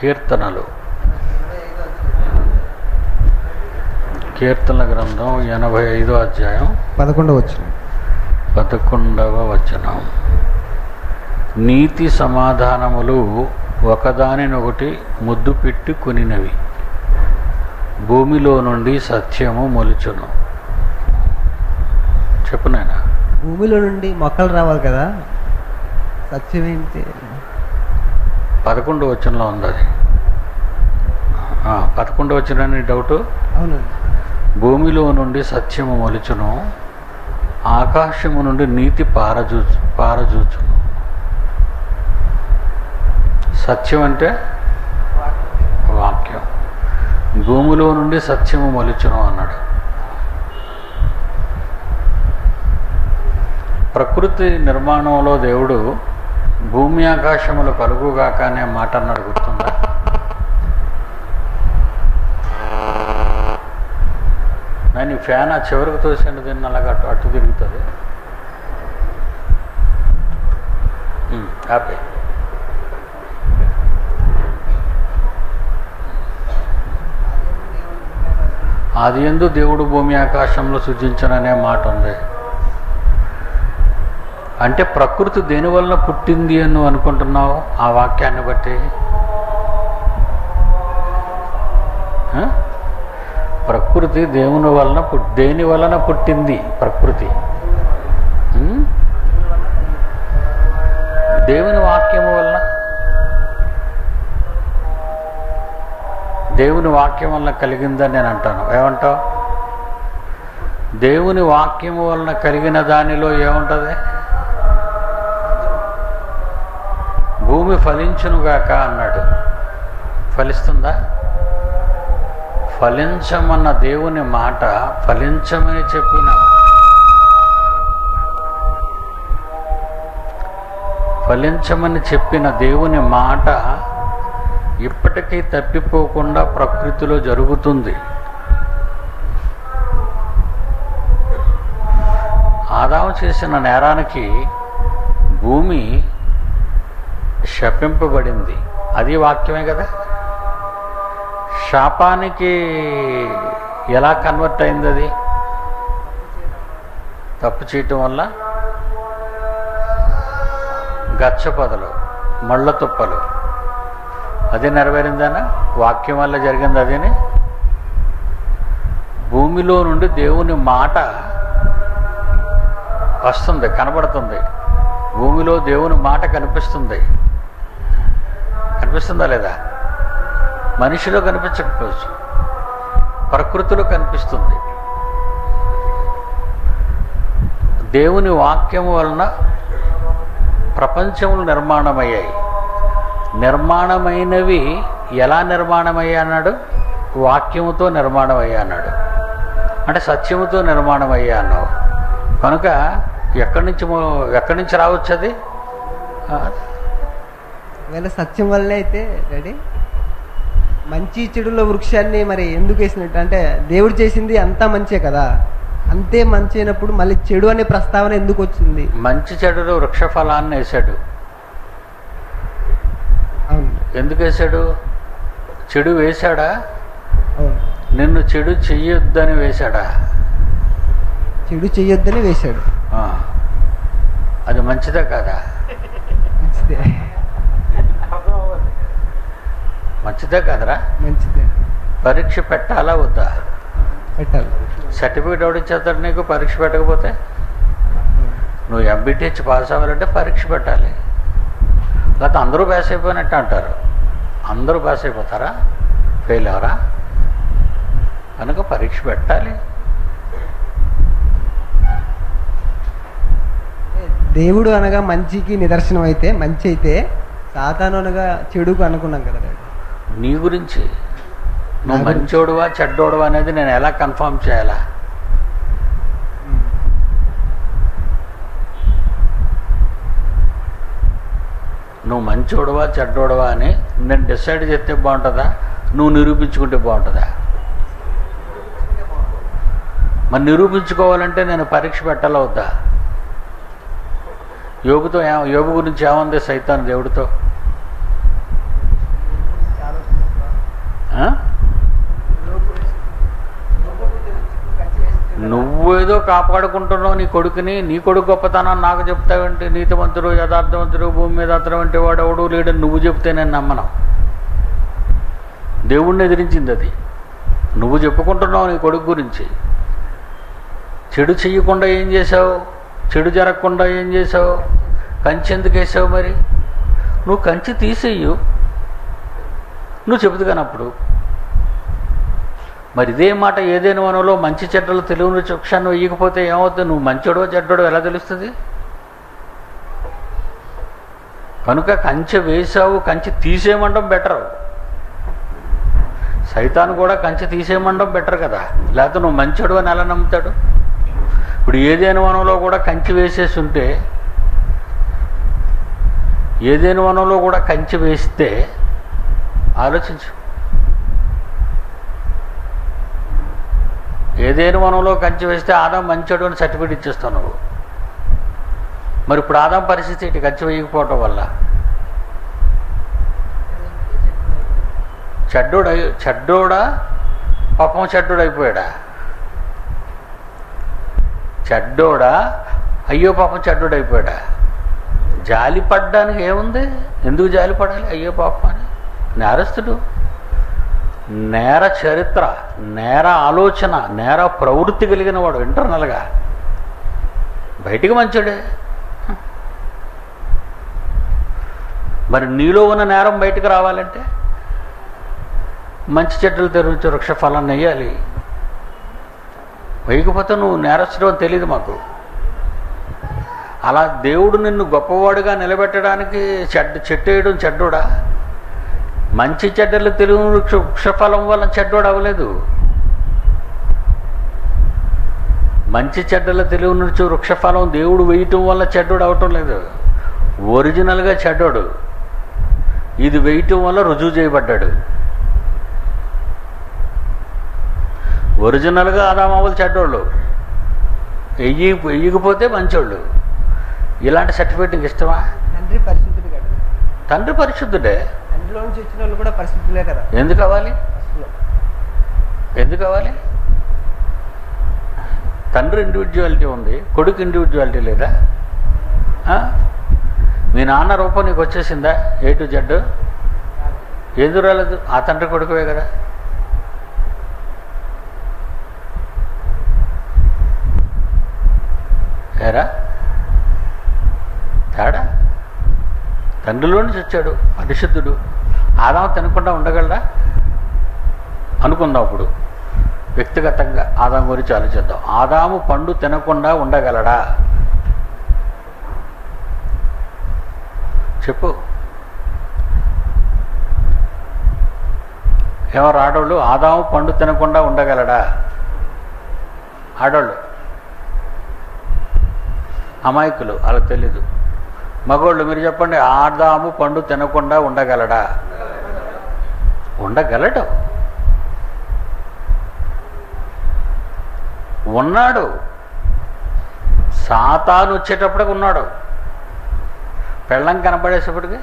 కీర్తనలు కీర్తన గ్రంథం ఎనభై ఐదో అధ్యాయం పదకొండవ వచ్చిన పదకొండవ వచనం నీతి సమాధానములు ఒకదానినొకటి ముద్దు పెట్టి కొనినవి భూమిలో నుండి సత్యము మొలుచును చెప్పు నాయనా భూమిలో నుండి మొక్కలు రావాలి కదా సత్యం ఏంటి పదకొండు వచనంలో ఉంది అది ఆ, పదకొండు వచ్చిన డౌటు అవునండి భూమిలో నుండి సత్యము మొలుచును ఆకాశము నుండి నీతి పారజూచు పారజూచును సత్యం అంటే వాక్యం భూమిలో నుండి సత్యము మొలుచును అన్నాడు ప్రకృతి నిర్మాణంలో దేవుడు భూమి ఆకాశములు కలుగుగాక అనే మాట అన్నాడు గుర్తుందా నేను ఈ ఫ్యాన్ ఆ చివరికి తోసాను దీన్ని అలాగ అటు అటు తిరుగుతుంది ఉమ్, ఆపే అది ఎందు దేవుడు భూమి ఆకాశంలో సృజించననే మాట ఉంది అంటే ప్రకృతి దేని వలన పుట్టింది అని నువ్వు అనుకుంటున్నావు ఆ వాక్యాన్ని బట్టి ఆ? ప్రకృతి దేవుని వలన పుట్ దేని వలన పుట్టింది ప్రకృతి ఉం? దేవుని వాక్యము వలన దేవుని వాక్యం వలన కలిగిందని నేను అంటాను ఏమంటావు దేవుని వాక్యము వలన కలిగిన దానిలో ఏముంటుంది భూమి ఫలించునుగాక అన్నాడు ఫలిస్తుందా ఫలించమన్న దేవుని మాట ఫలించమని చెప్పిన ఫలించమని చెప్పిన దేవుని మాట ఇప్పటికీ తప్పిపోకుండా ప్రకృతిలో జరుగుతుంది ఆదాము చేసిన నేరానికి భూమి శపింపబడింది అది వాక్యమే కదా శాపానికి ఎలా కన్వర్ట్ అయింది అది తప్పు చేయటం వల్ల గచ్చపదలు మళ్ళ తుప్పలు అది నెరవేరిందనా వాక్యం వల్ల జరిగింది అదేని భూమిలో నుండి దేవుని మాట వస్తుంది కనబడుతుంది భూమిలో దేవుని మాట కనిపిస్తుంది కనిపిస్తుందా లేదా మనిషిలో కనిపించకపోవచ్చు ప్రకృతిలో కనిపిస్తుంది దేవుని వాక్యం వలన ప్రపంచములు నిర్మాణమయ్యాయి నిర్మాణమైనవి ఎలా నిర్మాణమయ్యాయి అన్నాడు వాక్యముతో నిర్మాణమయ్యా అన్నాడు అంటే సత్యముతో నిర్మాణమయ్యా అన్నావు కనుక ఎక్కడి నుంచి మో- ఎక్కడి నుంచి రావచ్చు అది ఆ, ఒకవేళ సత్యం వల్లే అయితే డాడీ మంచి చెడుల వృక్షాన్ని మరి ఎందుకు వేసినట్టు అంటే దేవుడు చేసింది అంతా మంచే కదా అంతే మంచి అయినప్పుడు మళ్ళీ చెడు అనే ప్రస్తావన ఎందుకు వచ్చింది మంచి చెడులో వృక్షఫలాన్ని వేశాడు అవును ఎందుకు వేశాడు చెడు వేశాడా అవును నిన్ను చెడు చెయ్యొద్దని వేశాడా చెడు చెయ్యొద్దని వేశాడు ఆ. అది మంచిదే కాదా మంచిదే మంచిదే కాదరా మంచిదే పరీక్ష పెట్టాలా వద్దా పెట్టాలి సర్టిఫికేట్ ఎవడిచ్చేస్తాడు నీకు పరీక్ష పెట్టకపోతే నువ్వు ఎంబీటీహెచ్ పాస్ అవ్వాలంటే పరీక్ష పెట్టాలి లేకపోతే అందరూ పాస్ అయిపోయినట్టు అంటారు అందరూ పాస్ అయిపోతారా ఫెయిల్ అవరా కనుక పరీక్ష పెట్టాలి దేవుడు అనగా మంచికి నిదర్శనం అయితే మంచి అయితే సాతాను అనగా చెడుకు అనుకున్నాం కదా డాడీ నీ గురించి నువ్వు నా గురించి. మంచోడువా చెడ్డోడువా అనేది నేను ఎలా కన్ఫర్మ్ చేయాలా నువ్వు మంచోడువా చెడ్డోడువా అని నేను డిసైడ్ చేస్తే బాగుంటుందా నువ్వు నిరూపించుకుంటే బాగుంటుందా మరి నిరూపించుకోవాలంటే నేను పరీక్ష పెట్టాలా వద్దా యోగుతో ఏ యోగు గురించి ఏముంది సైతాన్ దేవుడితో చాలా ఆ? నువ్వేదో కాపాడుకుంటున్నావు నీ కొడుకుని నీ కొడుకు గొప్పతనాన్ని నాకు చెప్తావేంటి నీతిమంతుడు యథార్థవంతుడు భూమి మీద అతను వంటి వాడు ఎవడు లేడని నువ్వు చెప్తే నేను నమ్మను దేవుణ్ణి ఎదిరించింది అది నువ్వు చెప్పుకుంటున్నావు నీ కొడుకు గురించి చెడు చెయ్యకుండా ఏం చేసావు చెడు జరగకుండా ఏం చేసావు కంచి ఎందుకు వేసావు మరి నువ్వు కంచి తీసేయు నువ్వు చెబుతు కానప్పుడు మరి ఇదే మాట ఏదైనా వనంలో మంచి చెడ్డలు తెలుగుని వృక్షాన్ని వేయకపోతే ఏమవుతుంది నువ్వు మంచోడో చెడ్డోడో ఎలా తెలుస్తుంది కనుక కంచె వేసావు కంచె తీసేయమండం బెటర్ సైతాన్ కూడా కంచె తీసేయమండం బెటర్ కదా లేకపోతే నువ్వు మంచోడు అని ఎలా నమ్ముతాడు ఇప్పుడు ఏదైనా వనంలో కూడా కంచె వేసేసి ఉంటే ఏదైనా వనంలో కూడా కంచె వేస్తే ఆలోచించు ఏదైనా వనంలో కంచె వేస్తే ఆదాం మంచోడు అని సర్టిఫికేట్ ఇచ్చేస్తావు నువ్వు మరి ఇప్పుడు ఆదాం పరిస్థితి ఇటు కంచె వేయకపోవటం వల్ల చెడ్డోడు అయి- చెడ్డోడా పాపం చెడ్డోడు అయిపోయాడా చెడ్డోడా అయ్యో పాపం చెడ్డోడు అయిపోయాడా జాలి పడ్డానికి ఏముంది ఎందుకు జాలి పడాలి అయ్యో పాపం అని నేరస్తుడు నేర చరిత్ర నేర ఆలోచన నేర ప్రవృత్తి కలిగిన వాడు ఇంటర్నల్గా బయటికి మంచోడే మరి నీలో ఉన్న నేరం బయటికి రావాలంటే మంచి చెడ్డలు తెరుచు వృక్ష ఫలం నెయ్యాలి వేయకపోతే నువ్వు నేరస్తుడు అని తెలియదు మాకు అలా దేవుడు నిన్ను గొప్పవాడుగా నిలబెట్టడానికి చెడ్డ చెట్టేయడం చెడ్డోడా మంచి చెడ్డలు తెలుగు వృక్ష వృక్షఫలం వల్ల చెడ్డోడు అవ్వలేదు మంచి చెడ్డల తెలుగు నుంచి వృక్షఫలం దేవుడు వేయటం వల్ల చెడ్డోడు అవటం లేదు ఒరిజినల్గా చెడ్డోడు ఇది వేయటం వల్ల రుజువు చేయబడ్డాడు ఒరిజినల్గా ఆదామావులు చెడ్డోళ్ళు వెయ్యి వెయ్యకపోతే మంచోళ్ళు ఇలాంటి సర్టిఫికేట్ నీకు ఇష్టమా తండ్రి పరిశుద్ధుడు కదా తండ్రి పరిశుద్ధుడే తండ్రిలో నుంచి వచ్చిన వాళ్ళు కూడా పరిశుద్ధులే కదా ఎందుకు అవ్వాలి అసలు ఎందుకు అవ్వాలి తండ్రి ఇండివిజువాలిటీ ఉంది కొడుకు ఇండివిజువాలిటీ లేదా ఆ? మీ నాన్న రూపం నీకు వచ్చేసిందా ఏ టు జెడ్ ఎందుకు రాలేదు ఆ తండ్రి కొడుకువే కదా ఏరా తేడా తండ్రిలో నుంచి వచ్చాడు పరిశుద్ధుడు ఆదాము తినకుండా ఉండగలడా అనుకుందాం ఇప్పుడు వ్యక్తిగతంగా ఆదాం గురించి ఆలోచిద్దాం ఆదాము పండు తినకుండా ఉండగలడా చెప్పు ఎవరు ఆడోళ్ళు ఆదాము పండు తినకుండా ఉండగలడా ఆడోళ్ళు అమాయకులు వాళ్ళకి తెలీదు మగోళ్ళు మీరు చెప్పండి ఆదాము పండు తినకుండా ఉండగలడా ఉండగలడు ఉన్నాడు సాతాను వచ్చేటప్పటికి ఉన్నాడు పెళ్ళం కనపడేసేపటికి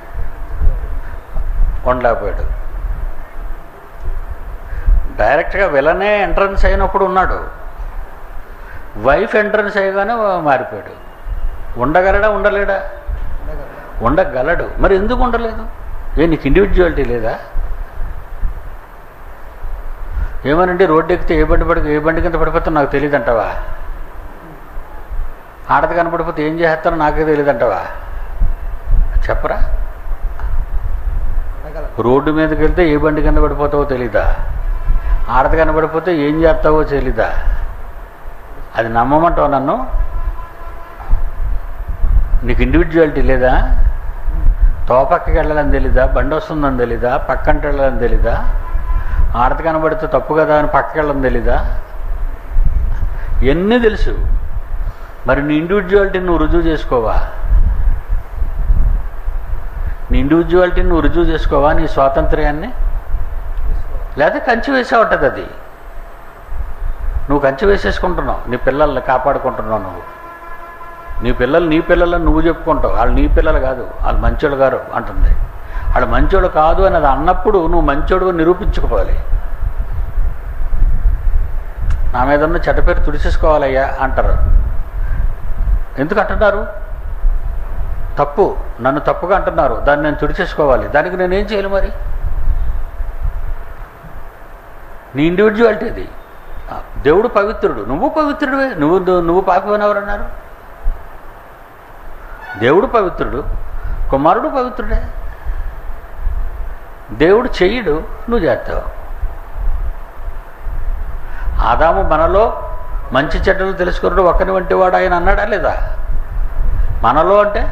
ఉండలేకపోయాడు డైరెక్ట్గా విలనే ఎంట్రన్స్ అయినప్పుడు ఉన్నాడు వైఫ్ ఎంట్రన్స్ అయ్యగానే మారిపోయాడు ఉండగలడా ఉండలేడా ఉండగలడు మరి ఎందుకు ఉండలేదు ఏ నీకు ఇండివిజువాలిటీ లేదా ఏమనండి రోడ్డు ఎక్కితే ఏ బండి పడి ఏ బండి కింద పడిపోతే నాకు తెలియదు అంటావా ఆడది కనపడిపోతే ఏం చేస్తారో నాకే తెలియదు అంటావా చెప్పరా ఉండగలం రోడ్డు మీదకి వెళ్తే ఏ బండి కింద పడిపోతావో తెలీదా ఆడది కనపడిపోతే ఏం చేస్తావో తెలీదా అది నమ్మమంటావు నన్ను నీకు ఇండివిజువాలిటీ లేదా తోపక్కకి వెళ్ళాలని తెలీదా బండి వస్తుందని తెలీదా పక్కంట వెళ్ళాలని తెలీదా ఆడది కనబడితే తప్పు కదా అని పక్కకి వెళ్ళని తెలీదా ఎన్ని తెలుసు మరి నీ ఇండివిజువాలిటీని నువ్వు రుజువు చేసుకోవా నీ ఇండివిజువాలిటీని నువ్వు రుజువు చేసుకోవా నీ స్వాతంత్ర్యాన్ని లేకపోతే కంచి వేసే ఉంటుంది అది నువ్వు కంచి వేసేసుకుంటున్నావు నీ పిల్లల్ని కాపాడుకుంటున్నావు నువ్వు నీ పిల్లలు నీ పిల్లలని నువ్వు చెప్పుకుంటావు వాళ్ళు నీ పిల్లలు కాదు వాళ్ళు మంచోళ్ళు గారు అంటుంది వాడు మంచోడు కాదు అని అది అన్నప్పుడు నువ్వు మంచోడు నిరూపించుకోవాలి నా మీద ఉన్న చెడ్డ పేరు తుడిచేసుకోవాలయ్యా అంటారు ఎందుకు అంటున్నారు తప్పు నన్ను తప్పుగా అంటున్నారు దాన్ని నేను తుడిచేసుకోవాలి దానికి నేనేం చేయాలి మరి నీ ఇండివిజువాలిటీ అది ఆ, దేవుడు పవిత్రుడు నువ్వు పవిత్రుడివే నువ్వు నువ్వు పాపమని ఎవరన్నారు దేవుడు పవిత్రుడు కుమారుడు పవిత్రుడే దేవుడు చెయ్యడు నువ్వు చేస్తావు ఆదాము మనలో మంచి చెడ్డలు తెలుసుకున్నాడు ఒకని వంటి వాడు ఆయన అన్నాడా లేదా మనలో అంటే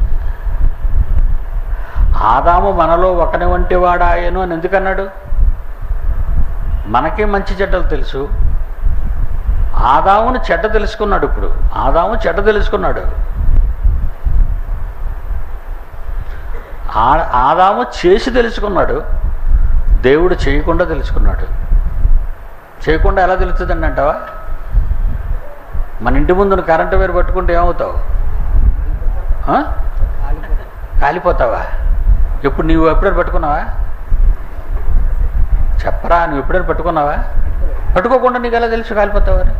ఆదాము మనలో ఒకని వంటి వాడాయను అని ఎందుకన్నాడు మనకే మంచి చెడ్డలు తెలుసు ఆదామును చెడ్డ తెలుసుకున్నాడు ఇప్పుడు ఆదాము చెడ్డ తెలుసుకున్నాడు ఆ- ఆదాము చేసి తెలుసుకున్నాడు దేవుడు చేయకుండా తెలుసుకున్నాడు చేయకుండా ఎలా తెలుస్తుందండి అంటావా మన ఇంటి ముందు నువ్వు కరెంటు వేరు పట్టుకుంటే ఏమవుతావు ఆ? కాలిపోతావా ఎప్పుడు నీవు ఎప్పుడైనా పట్టుకున్నావా చెప్పరా నువ్వు ఎప్పుడైనా పట్టుకున్నావా పట్టుకోకుండా నీకు ఎలా తెలుసు కాలిపోతావని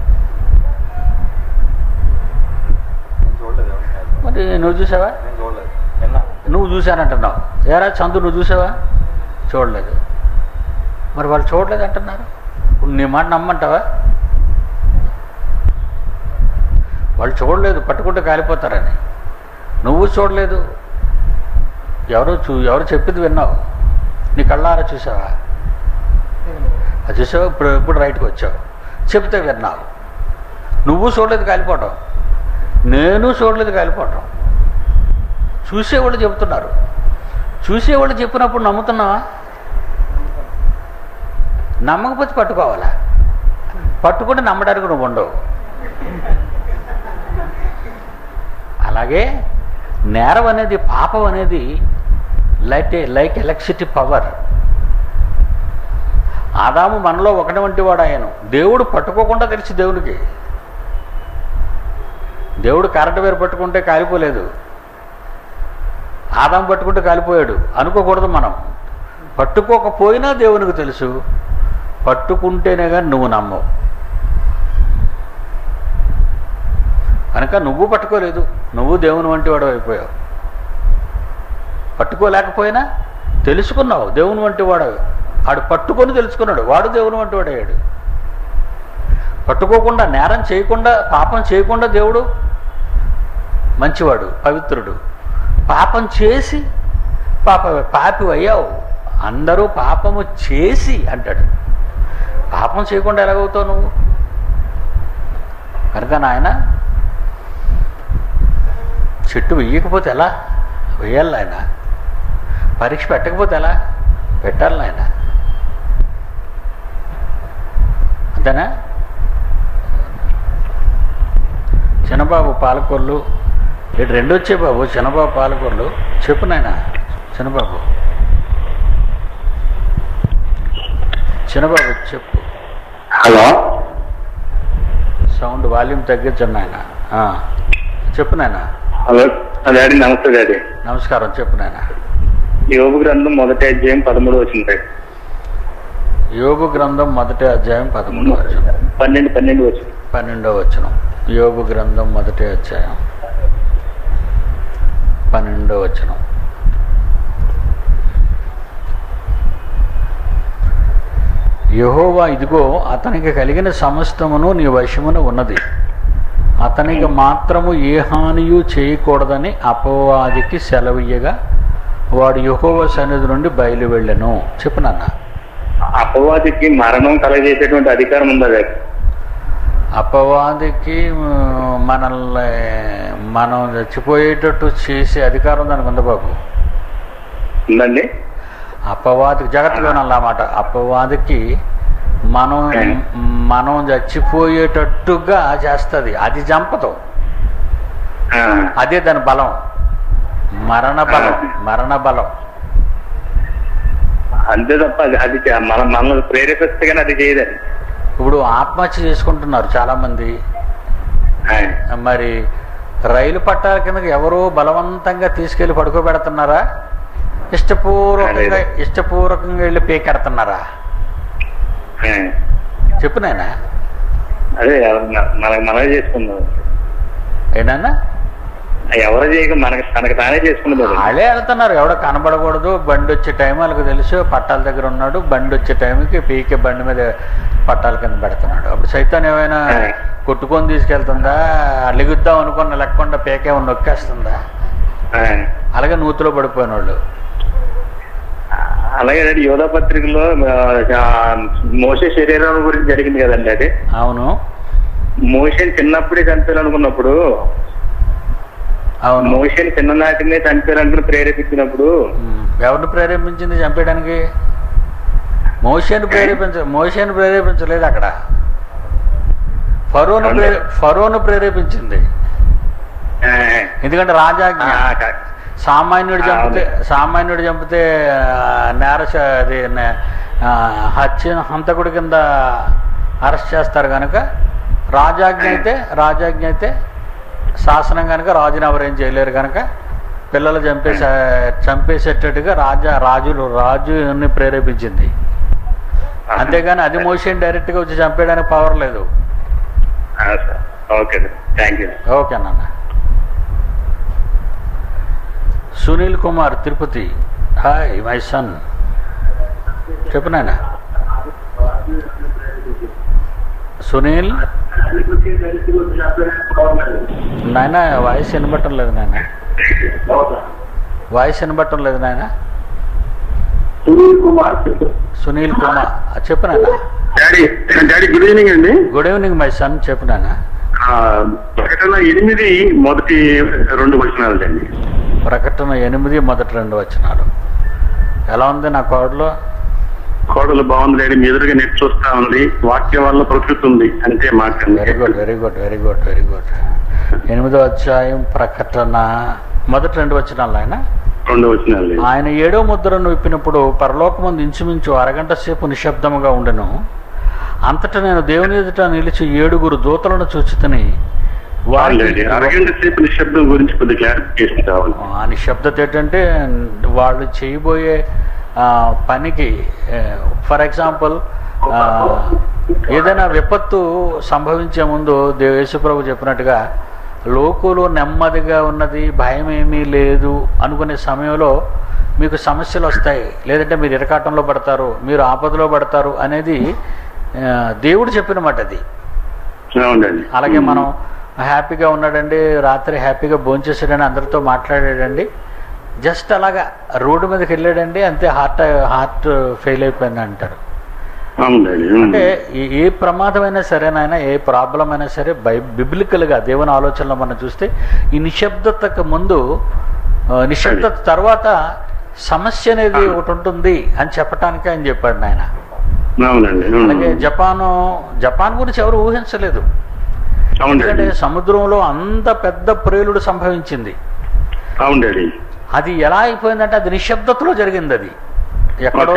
నేను చూడలేదు ఎవరిని కాదు. మరి నువ్వు చూసావా నేను చూడలేదు విన్నా నువ్వు చూశానంటున్నావు ఏరా చందు నువ్వు చూసావా చూడలేదు మరి వాళ్ళు చూడలేదు అంటున్నారు ఇప్పుడు నీ మాట నమ్మంటావా వాళ్ళు చూడలేదు పట్టుకుంటే కాలిపోతారని నువ్వు చూడలేదు ఎవరు చూ ఎవరు చెప్పింది విన్నావు నీ కళ్ళారా చూసావా అది చూసావు ఇప్పుడు ఇప్పుడు రైట్కి వచ్చావు చెప్తే విన్నావు నువ్వు చూడలేదు కాలిపోవటం నేను చూడలేదు కాలిపోవటం చూసేవాళ్ళు చెబుతున్నారు చూసేవాళ్ళు చెప్పినప్పుడు నమ్ముతున్నావా నమ్మకపోతే పట్టుకోవాలా పట్టుకుంటే నమ్మడానికి నువ్వు ఉండవు అలాగే నేరం అనేది పాపం అనేది లైక్ లైక్ ఎలక్ట్రిసిటీ పవర్ ఆదాము మనలో ఒకటి వంటి వాడు ఆయన దేవుడు పట్టుకోకుండా తెలిసి దేవునికి దేవుడు కరెంటు వేరు పట్టుకుంటే కాలిపోలేదు ఆదాం పట్టుకుంటే కాలిపోయాడు అనుకోకూడదు మనం పట్టుకోకపోయినా దేవునికి తెలుసు పట్టుకుంటేనే కానీ నువ్వు నమ్మవు కనుక నువ్వు పట్టుకోలేదు నువ్వు దేవుని వంటి వాడు అయిపోయావు పట్టుకోలేకపోయినా తెలుసుకున్నావు దేవుని వంటి వాడు ఆడు పట్టుకొని తెలుసుకున్నాడు వాడు దేవుని వంటి వాడు అయ్యాడు పట్టుకోకుండా నేరం చేయకుండా పాపం చేయకుండా దేవుడు మంచివాడు పవిత్రుడు పాపం చేసి పాప పాపి అయ్యావు అందరూ పాపము చేసి అంటాడు పాపం చేయకుండా ఎలాగవుతావు నువ్వు కనుక నాయన చెట్టు వెయ్యకపోతే ఎలా వెయ్యాలి నాయన పరీక్ష పెట్టకపోతే ఎలా పెట్టాలి నాయన అంతేనా చిన్నబాబు పాలకొల్లు ఇటు రెండు వచ్చే బాబు చిన్నబాబు పాలకొల్లు చెప్పు నాయన చిన్నబాబు చిన్నబాబు చెప్పు హలో సౌండ్ వాల్యూమ్ తగ్గించండి నాయన ఆ, చెప్పు నాయన హలో డాడీ నమస్తే డాడీ నమస్కారం చెప్పు నాయన యోగు గ్రంథం మొదటి అధ్యాయం పదమూడు వచ్చింది డాడీ యోగు గ్రంథం మొదటి అధ్యాయం పదమూడు వచనం పన్నెండు పన్నెండు వచ్చింది పన్నెండో వచనం యోగు గ్రంథం మొదటి అధ్యాయం పన్నెండో వచనం యహోవా ఇదిగో అతనికి కలిగిన సమస్తమును నీ వశమున ఉన్నది అతనికి మాత్రము ఏ హానియు చేయకూడదని అపవాదికి సెలవియ్యగా వాడు యహోవ సన్నిధి నుండి బయలు వెళ్ళెను చెప్పు నాన్న అపవాదికి మరణం కలగజేసేటువంటి అధికారం ఉందా డాడీ అపవాదికి మ్, మనల్ని మనం చచ్చిపోయేటట్టు చేసే అధికారం దానికి ఉంది బాబు ఉందండి అపవాదికి జాగ్రత్తగా అన్నమాట అపవాదికి మనం మనం చచ్చిపోయేటట్టుగా చేస్తుంది అది చంపదు ఆ, అదే దాని బలం మరణ బలం మరణ బలం అంతే తప్ప అది అది చే- మన మనల్ని ప్రేరేపిస్తే కానీ అది చేయదండి ఇప్పుడు ఆత్మహత్య చేసుకుంటున్నారు చాలామంది ఆ, మరి రైలు పట్టాల కిందకి ఎవరో బలవంతంగా తీసుకెళ్ళి పడుకోబెడుతున్నారా ఇష్టపూర్వకంగా ఇష్టపూర్వకంగా వెళ్ళి పీకెడుతున్నారా ఆ. చెప్పు నాయనా అదే ఎవరు- మనకు మనమే చేసుకుందాం ఏంటన్నా ఎవరు చేయక మనకి తనకు తానే చేసుకుందాం వాళ్ళే వెళ్తున్నారు ఎవడో కనబడకూడదు బండి వచ్చే టైం వాళ్ళకి తెలుసు పట్టాల దగ్గర ఉన్నాడు బండి వచ్చే టైంకి పీకే బండి మీద పట్టాల కింద పెడుతున్నాడు అప్పుడు సైతాన్ ఏమైనా కొట్టుకొని తీసుకెళ్తుందా అలిగుద్దాం అనుకున్న లేకుండా పీకే నొక్కేస్తుందా ఆ. అలాగే నూతిలో పడిపోయిన వాళ్ళు అలాగే అండి యోధా పత్రికలో ఆ, మోసే శరీరం గురించి జరిగింది కదండి అది అవును మోషన్ చిన్నప్పుడే చంపేయాలనుకున్నప్పుడు అవును మోషన్ చిన్ననాటినే చంపేయాలనుకుని ప్రేరేపించినప్పుడు ఉమ్, ఎవరిని ప్రేరేపించింది చంపేయడానికి మోషేని ప్రేరేపించ మోషేని ప్రేరేపించలేదు అక్కడ ఫరోను ప్రేరే ఫరోను ప్రేరేపించింది ఆ, ఎందుకంటే రాజాజ్ఞ ఆ, కా- సామాన్యుడు చంపితే సామాన్యుడు చంపితే ఆ, నేరశ అది నే- ఆ, హత్య హంతకుడి కింద అరెస్ట్ చేస్తారు కనుక రాజాజ్ఞ అయితే రాజాజ్ఞ అయితే శాసనం కనుక రాజుని ఎవరేం చేయలేరు కనుక పిల్లలు చంపేసే చంపేసేటట్టుగా రాజా రాజులు రాజుని ప్రేరేపించింది అంతేగాని అది మోషన్ డైరెక్ట్గా వచ్చి చంపేయడానికి పవర్ లేదు ఆ, sir okay sir thank you okay నాన్న Sunil Kumar Tirupati hi my son చెప్పు నాయన సునీల్ నాయన వాయిస్ వినబట్టం లేదు నాయన వాయిస్ వినబట్టం లేదు నాయన సునీల్ కుమార్ చెప్పు నాయన డాడీ డాడీ గుడ్ ఈవినింగ్ అండి గుడ్ ఈవినింగ్ మై సన్ చెప్పు నాయన ఆ, ప్రకటన ఎనిమిది మొదటి రెండు వచనాలు అండి ప్రకటన ఎనిమిది మొదటి రెండు వచ్చినాడు ఎలా ఉంది నా కోడలో కోడలు బాగుంది డాడీ మీ ఎదురుగా నెట్ చూస్తా ఉంది వాక్యం వల్ల ప్రకృతి ఉంది అంతే మాట very good very good very good very good ఎనిమిదో అధ్యాయం ప్రకటన మొదటి రెండు వచ్చినాలు ఆయన రెండు వచనాలు ఆయన ఏడో ముద్రను విప్పినప్పుడు పరలోకమందు ఇంచుమించు అరగంట సేపు నిశ్శబ్దముగా ఉండెను అంతటా నేను దేవుని ఎదుట నిలిచి ఏడుగురు దూతలను చూచితని డాడీ అరగంట సేపు నిశ్శబ్దం గురించి కొద్ది క్లారిఫికేషన్ కావాలి ఆ నిశ్శబ్దత ఏంటంటే వాళ్ళు చేయబోయే ఆ, పనికి ఫర్ ఎగ్జాంపుల్ ఏదైనా విపత్తు సంభవించే ముందు దేవ యేసుప్రభు చెప్పినట్టుగా లోకులు నెమ్మదిగా ఉన్నది భయం ఏమీ లేదు అనుకునే సమయంలో మీకు సమస్యలు వస్తాయి లేదంటే మీరు ఇరకాటంలో పడతారు మీరు ఆపదలో పడతారు అనేది ఆ, దేవుడు చెప్పిన మాట అది అవునండి అలాగే మనం హ్యాపీగా ఉన్నాడండి రాత్రి హ్యాపీగా భోంచేసాడని అందరితో మాట్లాడాడండి జస్ట్ అలాగా రోడ్డు మీదకి వెళ్ళాడండి అంతే హార్ట్ హార్ట్ ఫెయిల్ అయిపోయింది అంటారు అవును డాడీ అంటే ఏ- ఏ ప్రమాదమైనా సరేనైనా ఏ ప్రాబ్లం అయినా సరే బై బిబ్లికల్గా దేవుని ఆలోచనలో మనం చూస్తే ఈ నిశ్శబ్దతకు ముందు ఆ, నిశ్శబ్దత తర్వాత సమస్య అనేది ఒకటి ఉంటుంది అని చెప్పటానికి ఆయన చెప్పాడు నాయన అవునండి అలాగే జపాను జపాన్ గురించి ఎవరు ఊహించలేదు అవును ఎందుకంటే డాడీ సముద్రంలో అంత పెద్ద ప్రేలుడు సంభవించింది అవును డాడీ అది ఎలా అయిపోయిందంటే అది నిశ్శబ్దతలో జరిగింది అది ఎక్కడో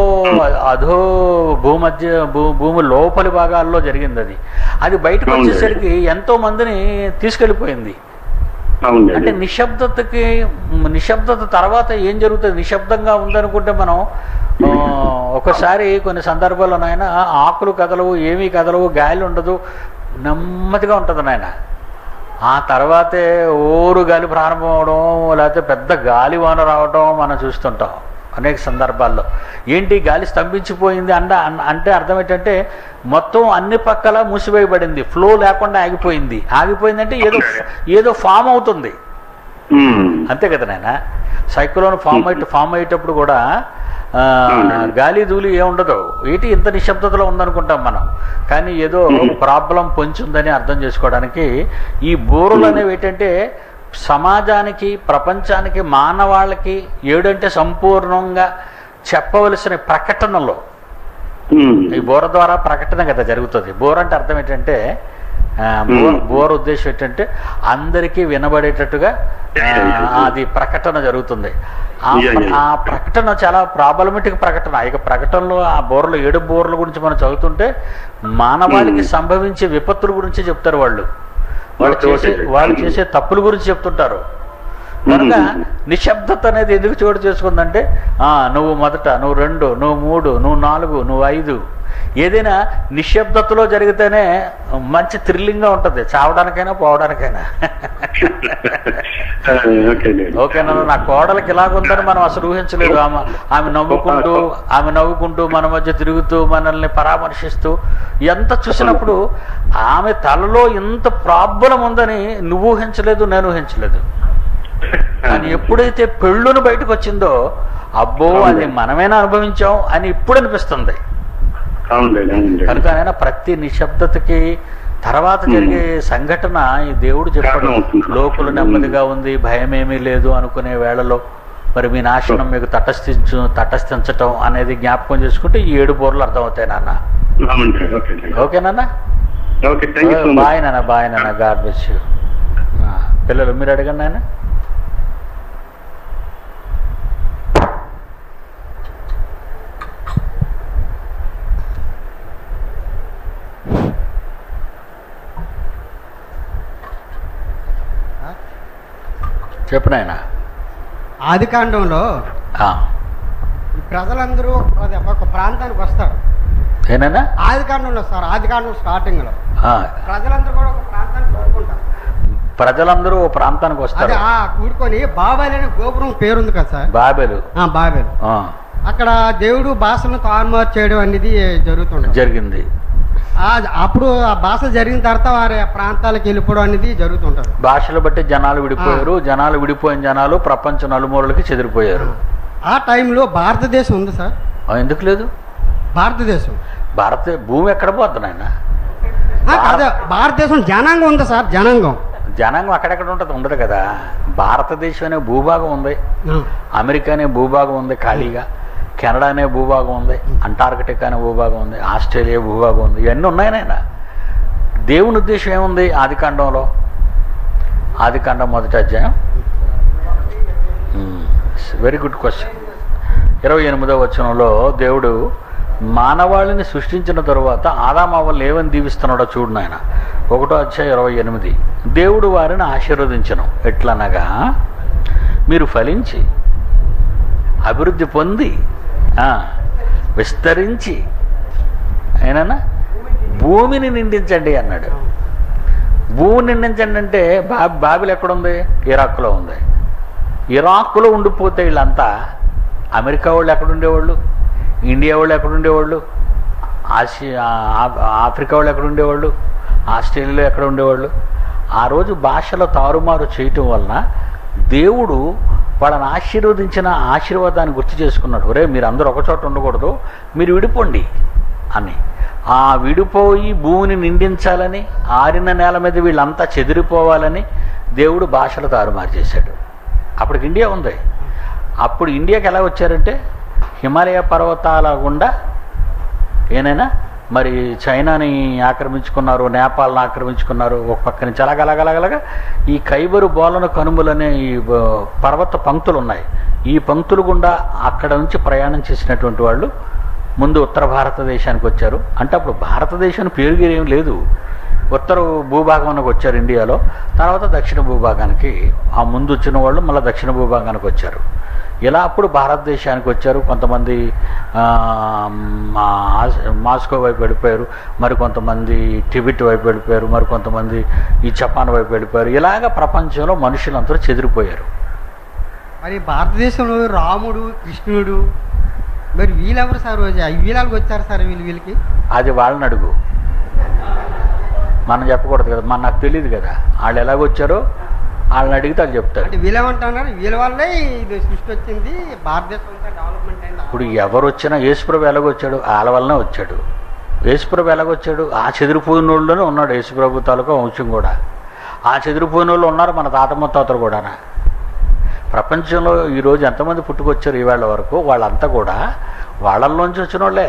అధో భూమధ్య భూ భూమి లోపలి భాగాల్లో జరిగింది అది అది బయటకు అవునండి. వచ్చేసరికి ఎంతో మందిని తీసుకెళ్ళిపోయింది అవును అంటే డాడీ నిశ్శబ్దతకి నిశ్శబ్దత తర్వాత ఏం జరుగుతుంది నిశ్శబ్దంగా ఉందనుకుంటే మనం ఆ, ఒకసారి కొన్ని సందర్భాల్లో నాయన ఆకులు కదలవు ఏమీ కదలవు గాలి ఉండదు నెమ్మదిగా ఉంటుంది నాయన ఆ తర్వాతే ఓరు గాలి ప్రారంభం అవడం లేకపోతే పెద్ద గాలి వాన రావడం మనం చూస్తుంటాం అనేక సందర్భాల్లో ఏంటి గాలి స్తంభించిపోయింది అండ అన్- అంటే అర్థం ఏంటంటే మొత్తం అన్ని పక్కల మూసివేయబడింది ఫ్లో లేకుండా ఆగిపోయింది ఆగిపోయిందంటే ఏదో ఏదో ఫామ్ అవుతుంది ఉమ్. అంతే కదా నాయన సైక్లోన్ ఫామ్ అయ్యి ఫామ్ అయ్యేటప్పుడు కూడా ఆ, అవునండి. గాలి ధూళి ఏముండదు ఏంటి ఇంత నిశ్శబ్దతలో ఉందనుకుంటాం మనం కానీ ఏదో ప్రాబ్లం పొంచుందని అర్థం చేసుకోవడానికి ఈ బోరులు అనేవి ఏంటంటే సమాజానికి ప్రపంచానికి మానవాళికి ఏడంటే సంపూర్ణంగా చెప్పవలసిన ప్రకటనలో ఉమ్. ఈ బోర ద్వారా ప్రకటన కదా జరుగుతుంది బోర్ అంటే అర్థం ఏంటంటే ఆ, బోర్ బోర్ ఉద్దేశం ఏంటంటే అందరికీ వినబడేటట్టుగా ఆ, అది ప్రకటన జరుగుతుంది ఆ Yeah, ప్ర- yeah. ఆ ప్రకటన చాలా ప్రాబ్లమెటిక్ ప్రకటన ఇక ప్రకటనలో ఆ బోర్లు ఏడు బోర్ల గురించి మనం చదువుతుంటే మానవాళికి సంభవించే విపత్తుల గురించి చెప్తారు వాళ్ళు వాళ్ళు Okay, చేసే okay. వాళ్ళు చేసే తప్పుల గురించి చెప్తుంటారు కనుక నిశ్శబ్దత అనేది ఎందుకు చోటు చేసుకుందంటే ఆ, నువ్వు మొదట నువ్వు రెండు నువ్వు మూడు నువ్వు నాలుగు నువ్వు ఐదు ఏదైనా నిశ్శబ్దతలో జరిగితేనే మంచి థ్రిల్లింగ్గా ఉంటుంది చావడానికైనా పోవడానికైనా ఓకే ఓకేనా నా కోడలకి ఇలాగుందని మనం అసలు ఊహించలేదు ఆమె ఆమె నవ్వుకుంటూ ఆమె నవ్వుకుంటూ మన మధ్య తిరుగుతూ మనల్ని పరామర్శిస్తూ ఎంత చూసినప్పుడు ఆమె తలలో ఇంత ప్రాబ్లం ఉందని నువ్వు ఊహించలేదు నేను ఊహించలేదు కానీ ఎప్పుడైతే పెళ్ళును బయటకు వచ్చిందో అబ్బో అది మనమేనా అనుభవించాం అని ఇప్పుడు అనిపిస్తుంది అవునండి అవునండి కనుక ఆయన ప్రతి నిశ్శబ్దతకి తర్వాత జరిగే సంఘటన ఈ దేవుడు చెప్పాడు కారణం అవుతుంది. లోకులు నెమ్మదిగా ఉంది భయం ఏమీ లేదు అనుకునే వేళలో మరి మీ నాశనం మీకు తటస్థించు తటస్థించటం అనేది జ్ఞాపకం చేసుకుంటే ఈ ఏడు బోర్లు అర్థమవుతాయి నాన్న అవునండి ఓకే ఓకేనా okay thank you so much bye నాన్న బాయ్ నాన్న గాడ్ బెస్ యూ పిల్లలు మీరు అడగండి ఆయన చెప్పు నాయన ఆది కాండంలో ఆ, ఈ ప్రజలందరూ ఒక- ఒక ప్రాంతానికి వస్తారు ఏనాయనా ఆది కాండంలో సార్ ఆది కాండం స్టార్టింగ్ లో ఆ, ప్రజలందరూ కూడా ఒక ప్రాంతానికి కూడుకుంటారు ప్రజలందరూ ఓ ప్రాంతానికి అదే వస్తారు ఆ కూడుకొని బాబాయ్ అనే గోపురం పేరుంది కదా సార్ బాబెలు ఆ బాబేలు ఆ, అక్కడ దేవుడు భాషను తారుమారు చేయడం అనేది జరుగుతుంది జరిగింది అప్పుడు ఆ భాష జరిగిన తర్వాత వారి ప్రాంతాలకు వెళ్ళిపోవడం అనేది జరుగుతుంటది భాషలు బట్టి జనాలు విడిపోయారు జనాలు విడిపోయిన జనాలు ప్రపంచ నలుమూలలకి చెదిరిపోయారు ఆ టైంలో భారతదేశం ఉంది సార్ ఆ, ఎందుకు లేదు భారతదేశం భారత భూమి ఎక్కడ పోద్ది నాయన ఆ, కాదు భారతదేశం జనాంగం ఉంది సార్ జనాంగం జనాంగం అక్కడెక్కడ ఉంటుంది ఉండదు కదా భారతదేశం అనే భూభాగం ఉంది ఆ, అమెరికా అనే భూభాగం ఉంది ఖాళీగా కెనడా అనే భూభాగం ఉంది అంటార్కిటికా అనే భూభాగం ఉంది ఆస్ట్రేలియా భూభాగం ఉంది ఇవన్నీ ఉన్నాయి నాయన దేవుని ఉద్దేశం ఏముంది ఆదికాండంలో ఆదికాండం మొదటి అధ్యాయం వెరీ గుడ్ క్వశ్చన్ ఇరవై ఎనిమిదవ వచనంలో దేవుడు మానవాళిని సృష్టించిన తరువాత ఆదామావల్ని ఏమని దీవిస్తున్నాడో చూడు నాయన ఒకటో అధ్యాయం ఇరవై ఎనిమిది దేవుడు వారిని ఆశీర్వదించను ఎట్లనగా మీరు ఫలించి అభివృద్ధి పొంది ఆ, విస్తరించి అయినా భూమిని నిండించండి అన్నాడు భూమిని నిండించండి అంటే బా బాబిల్ ఎక్కడుంది ఇరాక్లో ఉంది ఇరాక్లో ఉండిపోతే వీళ్ళంతా అమెరికా వాళ్ళు ఎక్కడ ఉండేవాళ్ళు ఇండియా వాళ్ళు ఎక్కడ ఉండేవాళ్ళు ఆసియా ఆ- ఆఫ్రికా వాళ్ళు ఎక్కడ ఉండేవాళ్ళు ఆస్ట్రేలియాలో ఎక్కడ ఉండేవాళ్ళు ఆ రోజు భాషలో తారుమారు చేయటం వలన దేవుడు వాళ్ళని ఆశీర్వదించిన ఆశీర్వాదాన్ని గుర్తు చేసుకున్నాడు ఒరే మీరు అందరూ ఒక చోట ఉండకూడదు మీరు విడిపోండి అని ఆ విడిపోయి భూమిని నిండించాలని ఆరిన నేల మీద వీళ్ళంతా చెదిరిపోవాలని దేవుడు భాషలు తారుమారు చేశాడు అప్పటికి ఇండియా ఉంది అప్పుడు ఇండియాకి ఎలా వచ్చారంటే హిమాలయ పర్వతాల గుండా ఏనైనా మరి చైనాని ఆక్రమించుకున్నారు నేపాల్ని ఆక్రమించుకున్నారు ఒక పక్క నుంచి అలాగలాగలాగలాగా ఈ కైబరు బోలన కనుమలనే ఈ బ- పర్వత పంక్తులు ఉన్నాయి ఈ పంక్తులు గుండా అక్కడ నుంచి ప్రయాణం చేసినటువంటి వాళ్ళు ముందు ఉత్తర భారతదేశానికి వచ్చారు అంటే అప్పుడు భారతదేశం పేరు ఏం లేదు ఉత్తర భూభాగంలోకి వచ్చారు ఇండియాలో తర్వాత దక్షిణ భూభాగానికి ఆ ముందు వచ్చిన వాళ్ళు మళ్ళీ దక్షిణ భూభాగానికి వచ్చారు ఇలా అప్పుడు భారతదేశానికి వచ్చారు కొంతమంది ఆ, మా ఆస్- మాస్కో వైపు వెళ్ళిపోయారు మరి కొంతమంది టిబెట్ వైపు వెళ్ళిపోయారు మరి కొంతమంది ఈ జపాన్ వైపు వెళ్ళిపోయారు ఇలాగ ప్రపంచంలో మనుషులందరూ చెదిరిపోయారు మరి భారతదేశంలో రాముడు కృష్ణుడు మరి వీళ్ళెవరు సార్ వీళ్ళకి వచ్చారు సార్ వీళ్ళు వీళ్ళకి అది వాళ్ళని అడుగు మనం చెప్పకూడదు కదా మన నాకు తెలియదు కదా వాళ్ళు ఎలాగొచ్చారో వాళ్ళని అడిగితే వాళ్ళు చెప్తారు అంటే వీళ్ళేమంటున్నారు వీళ్ళ వల్లే ఇది సృష్టి వచ్చింది భారతదేశం అంతా డెవలప్మెంట్ అయింది ఇప్పుడు ఎవరు వచ్చినా యేసుప్రభు ఎలాగొచ్చాడు వాళ్ళ వల్లనే వచ్చాడు యేసుప్రభు ఎలాగొచ్చాడు ఆ చెదిరిపోయిన వాళ్ళలోనే ఉన్నాడు యేసుప్రభు తాలూకా వంశం కూడా ఆ చెదిరిపోయిన వాళ్ళు ఉన్నారు మన తాత ముత్తాతలు కూడా ప్రపంచంలో ఈరోజు ఎంతమంది పుట్టుకొచ్చారు ఈవేళ వరకు వాళ్ళంతా కూడా వాళ్ళల్లోంచి వచ్చిన వాళ్ళే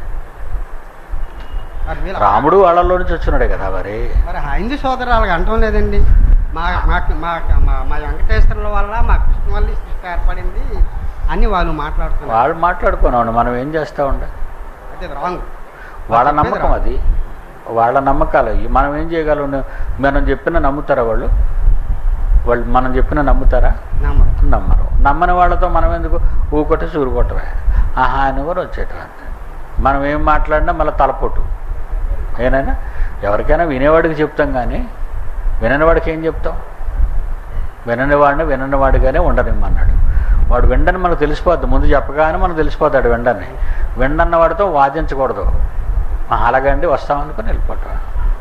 మరి వీళ్ళ- రాముడు వాళ్ళల్లో నుంచి వచ్చినాడే కదా మరి మరి హైందూ సోదరు వాళ్ళకి అంటం లేదండి మా మాకు మా మా- మా వెంకటేశ్వరుల వల్ల మా కృష్ణ వల్ల ఈ సృష్టి ఏర్పడింది అని వాళ్ళు మాట్లాడుతున్నారు వాళ్ళు మాట్లాడుకున్నాం మనం ఏం చేస్తా ఉండే అది రాంగ్ వాళ్ళ నమ్మకం అది వాళ్ళ నమ్మకాలు అవి మనం ఏం చేయగలం మనం చెప్పిన నమ్ముతారా వాళ్ళు వాళ్ళు మనం చెప్పిన నమ్ముతారా నమ్మరు నమ్మరు నమ్మని వాళ్ళతో మనం ఎందుకు ఊకొట్టి సూరుకొట్టమే ఆహా అని కూడా వచ్చేటువంటి మనం ఏం మాట్లాడినా మళ్ళీ తలపోటు ఏనైనా ఎవరికైనా వినేవాడికి చెప్తాం కానీ వినని వాడికి ఏం చెప్తాం వినని వాడిని వినని వాడిగానే ఉండనిమ్మన్నాడు వాడు వెండని మనకు తెలిసిపోద్ది ముందు చెప్పగానే మనకు తెలిసిపోతాడు వెండని వెండన్న వాడితో వాదించకూడదు "ఆ, అలాగండి వస్తామనుకుని వెళ్ళిపోతాం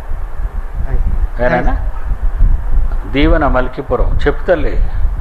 ఏనైనా దీవెన మల్కీపురం చెప్పు తల్లి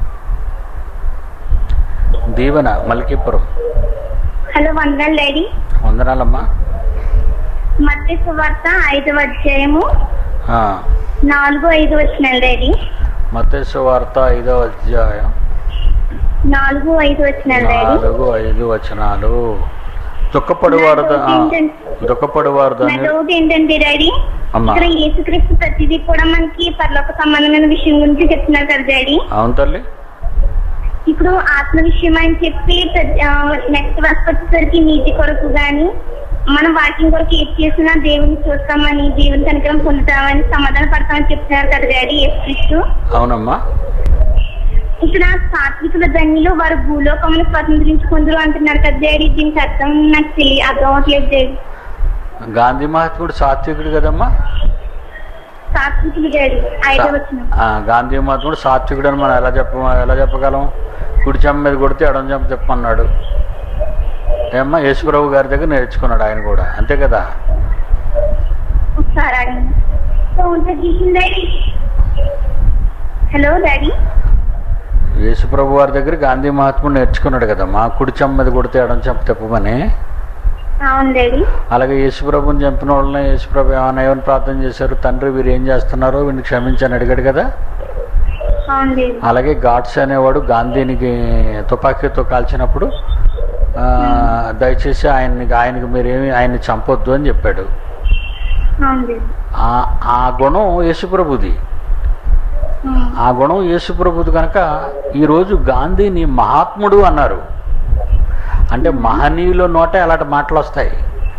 దీవెన మల్కీపురం హలో వందనాలు డాడీ వందనాలమ్మా మత్తి సువార్త ఐదవ అధ్యాయము ఆ, నాలుగు ఐదు వచ్చినాలు డాడీ మత్తయి వార్త ఐదో అధ్యాయం నాలుగు ఐదు వచ్చినాలు డాడీ నాలుగు ఐదు వచనాలు దుఃఖపడి వారు దుఃఖపడి వారు నా దాన్ని డౌట్ ఏంటంటే డాడీ అమ్మా ఇక్కడ యేసుక్రీస్తు ప్రతిదీ కూడా మనకి పరలోక సంబంధమైన విషయం గురించి చెప్తున్నారు కదా డాడీ అవును తల్లి ఇప్పుడు ఆత్మ విషయం అని చెప్పి నెక్స్ట్ వర్క్ వచ్చేసరికి నీతి కొరకు గాని మనం వాక్యం కొరకు ఏది చేసినా దేవుని చూస్తామని దేవుని కనుక పొందుతామని సమాధాన పడతామని చెప్తున్నారు కదా డాడీ యేసుక్రీస్తు అవునమ్మా ఇక్కడ సాత్వికుల ధన్యులు వారు భూలోకమును స్వతంత్రించుకుందరు అంటున్నారు కదా డాడీ దీనికి అర్థం నాకు తెలియ అర్థం అవట్లేదు డాడీ గాంధీ మహాత్ముడు సాత్వికుడు కదమ్మా సాత్వికులు డాడీ ఐదో వచ్చిన ఆ, గాంధీ మహాత్ముడు సాత్వికుడు అని మనం ఎలా చెప్ప ఎలా చెప్పగలం కుడి చెంప మీద కొడితే ఎడం చెంప చెప్పమన్నాడు ఏమ్మా యేసుప్రభు గారి దగ్గర నేర్చుకున్నాడు ఆయన కూడా అంతే కదా ఒకసారి అడగండి సౌండ్ తగ్గించింది డాడీ హలో డాడీ యేసుప్రభు వారి దగ్గర గాంధీ మహాత్ముడు నేర్చుకున్నాడు కదమ్మా కుడి చెంప మీద కొడితే ఎడం చెంప చెప్పమని అవును డాడీ అలాగే యేసుప్రభుని చంపిన వాళ్ళని యేసుప్రభు ఏమైనా ఏమని ప్రార్థన చేశారు తండ్రి వీరు ఏం చేస్తున్నారో వీరిని క్షమించని అడిగాడు కదా అవును డాడీ అలాగే గాడ్స్ అనేవాడు గాంధీనికి తుపాకీతో కాల్చినప్పుడు ఆ, దయచేసి ఆయన్ని ఆయనకి మీరేమి ఆయన్ని చంపొద్దు అని చెప్పాడు అవును డాడీ ఆ ఆ గుణం యేసుప్రభుది ఉమ్. ఆ గుణం యేసుప్రభుది కనుక ఈరోజు గాంధీని మహాత్ముడు అన్నారు అంటే మహనీయుల నోటే అలాంటి మాటలు వస్తాయి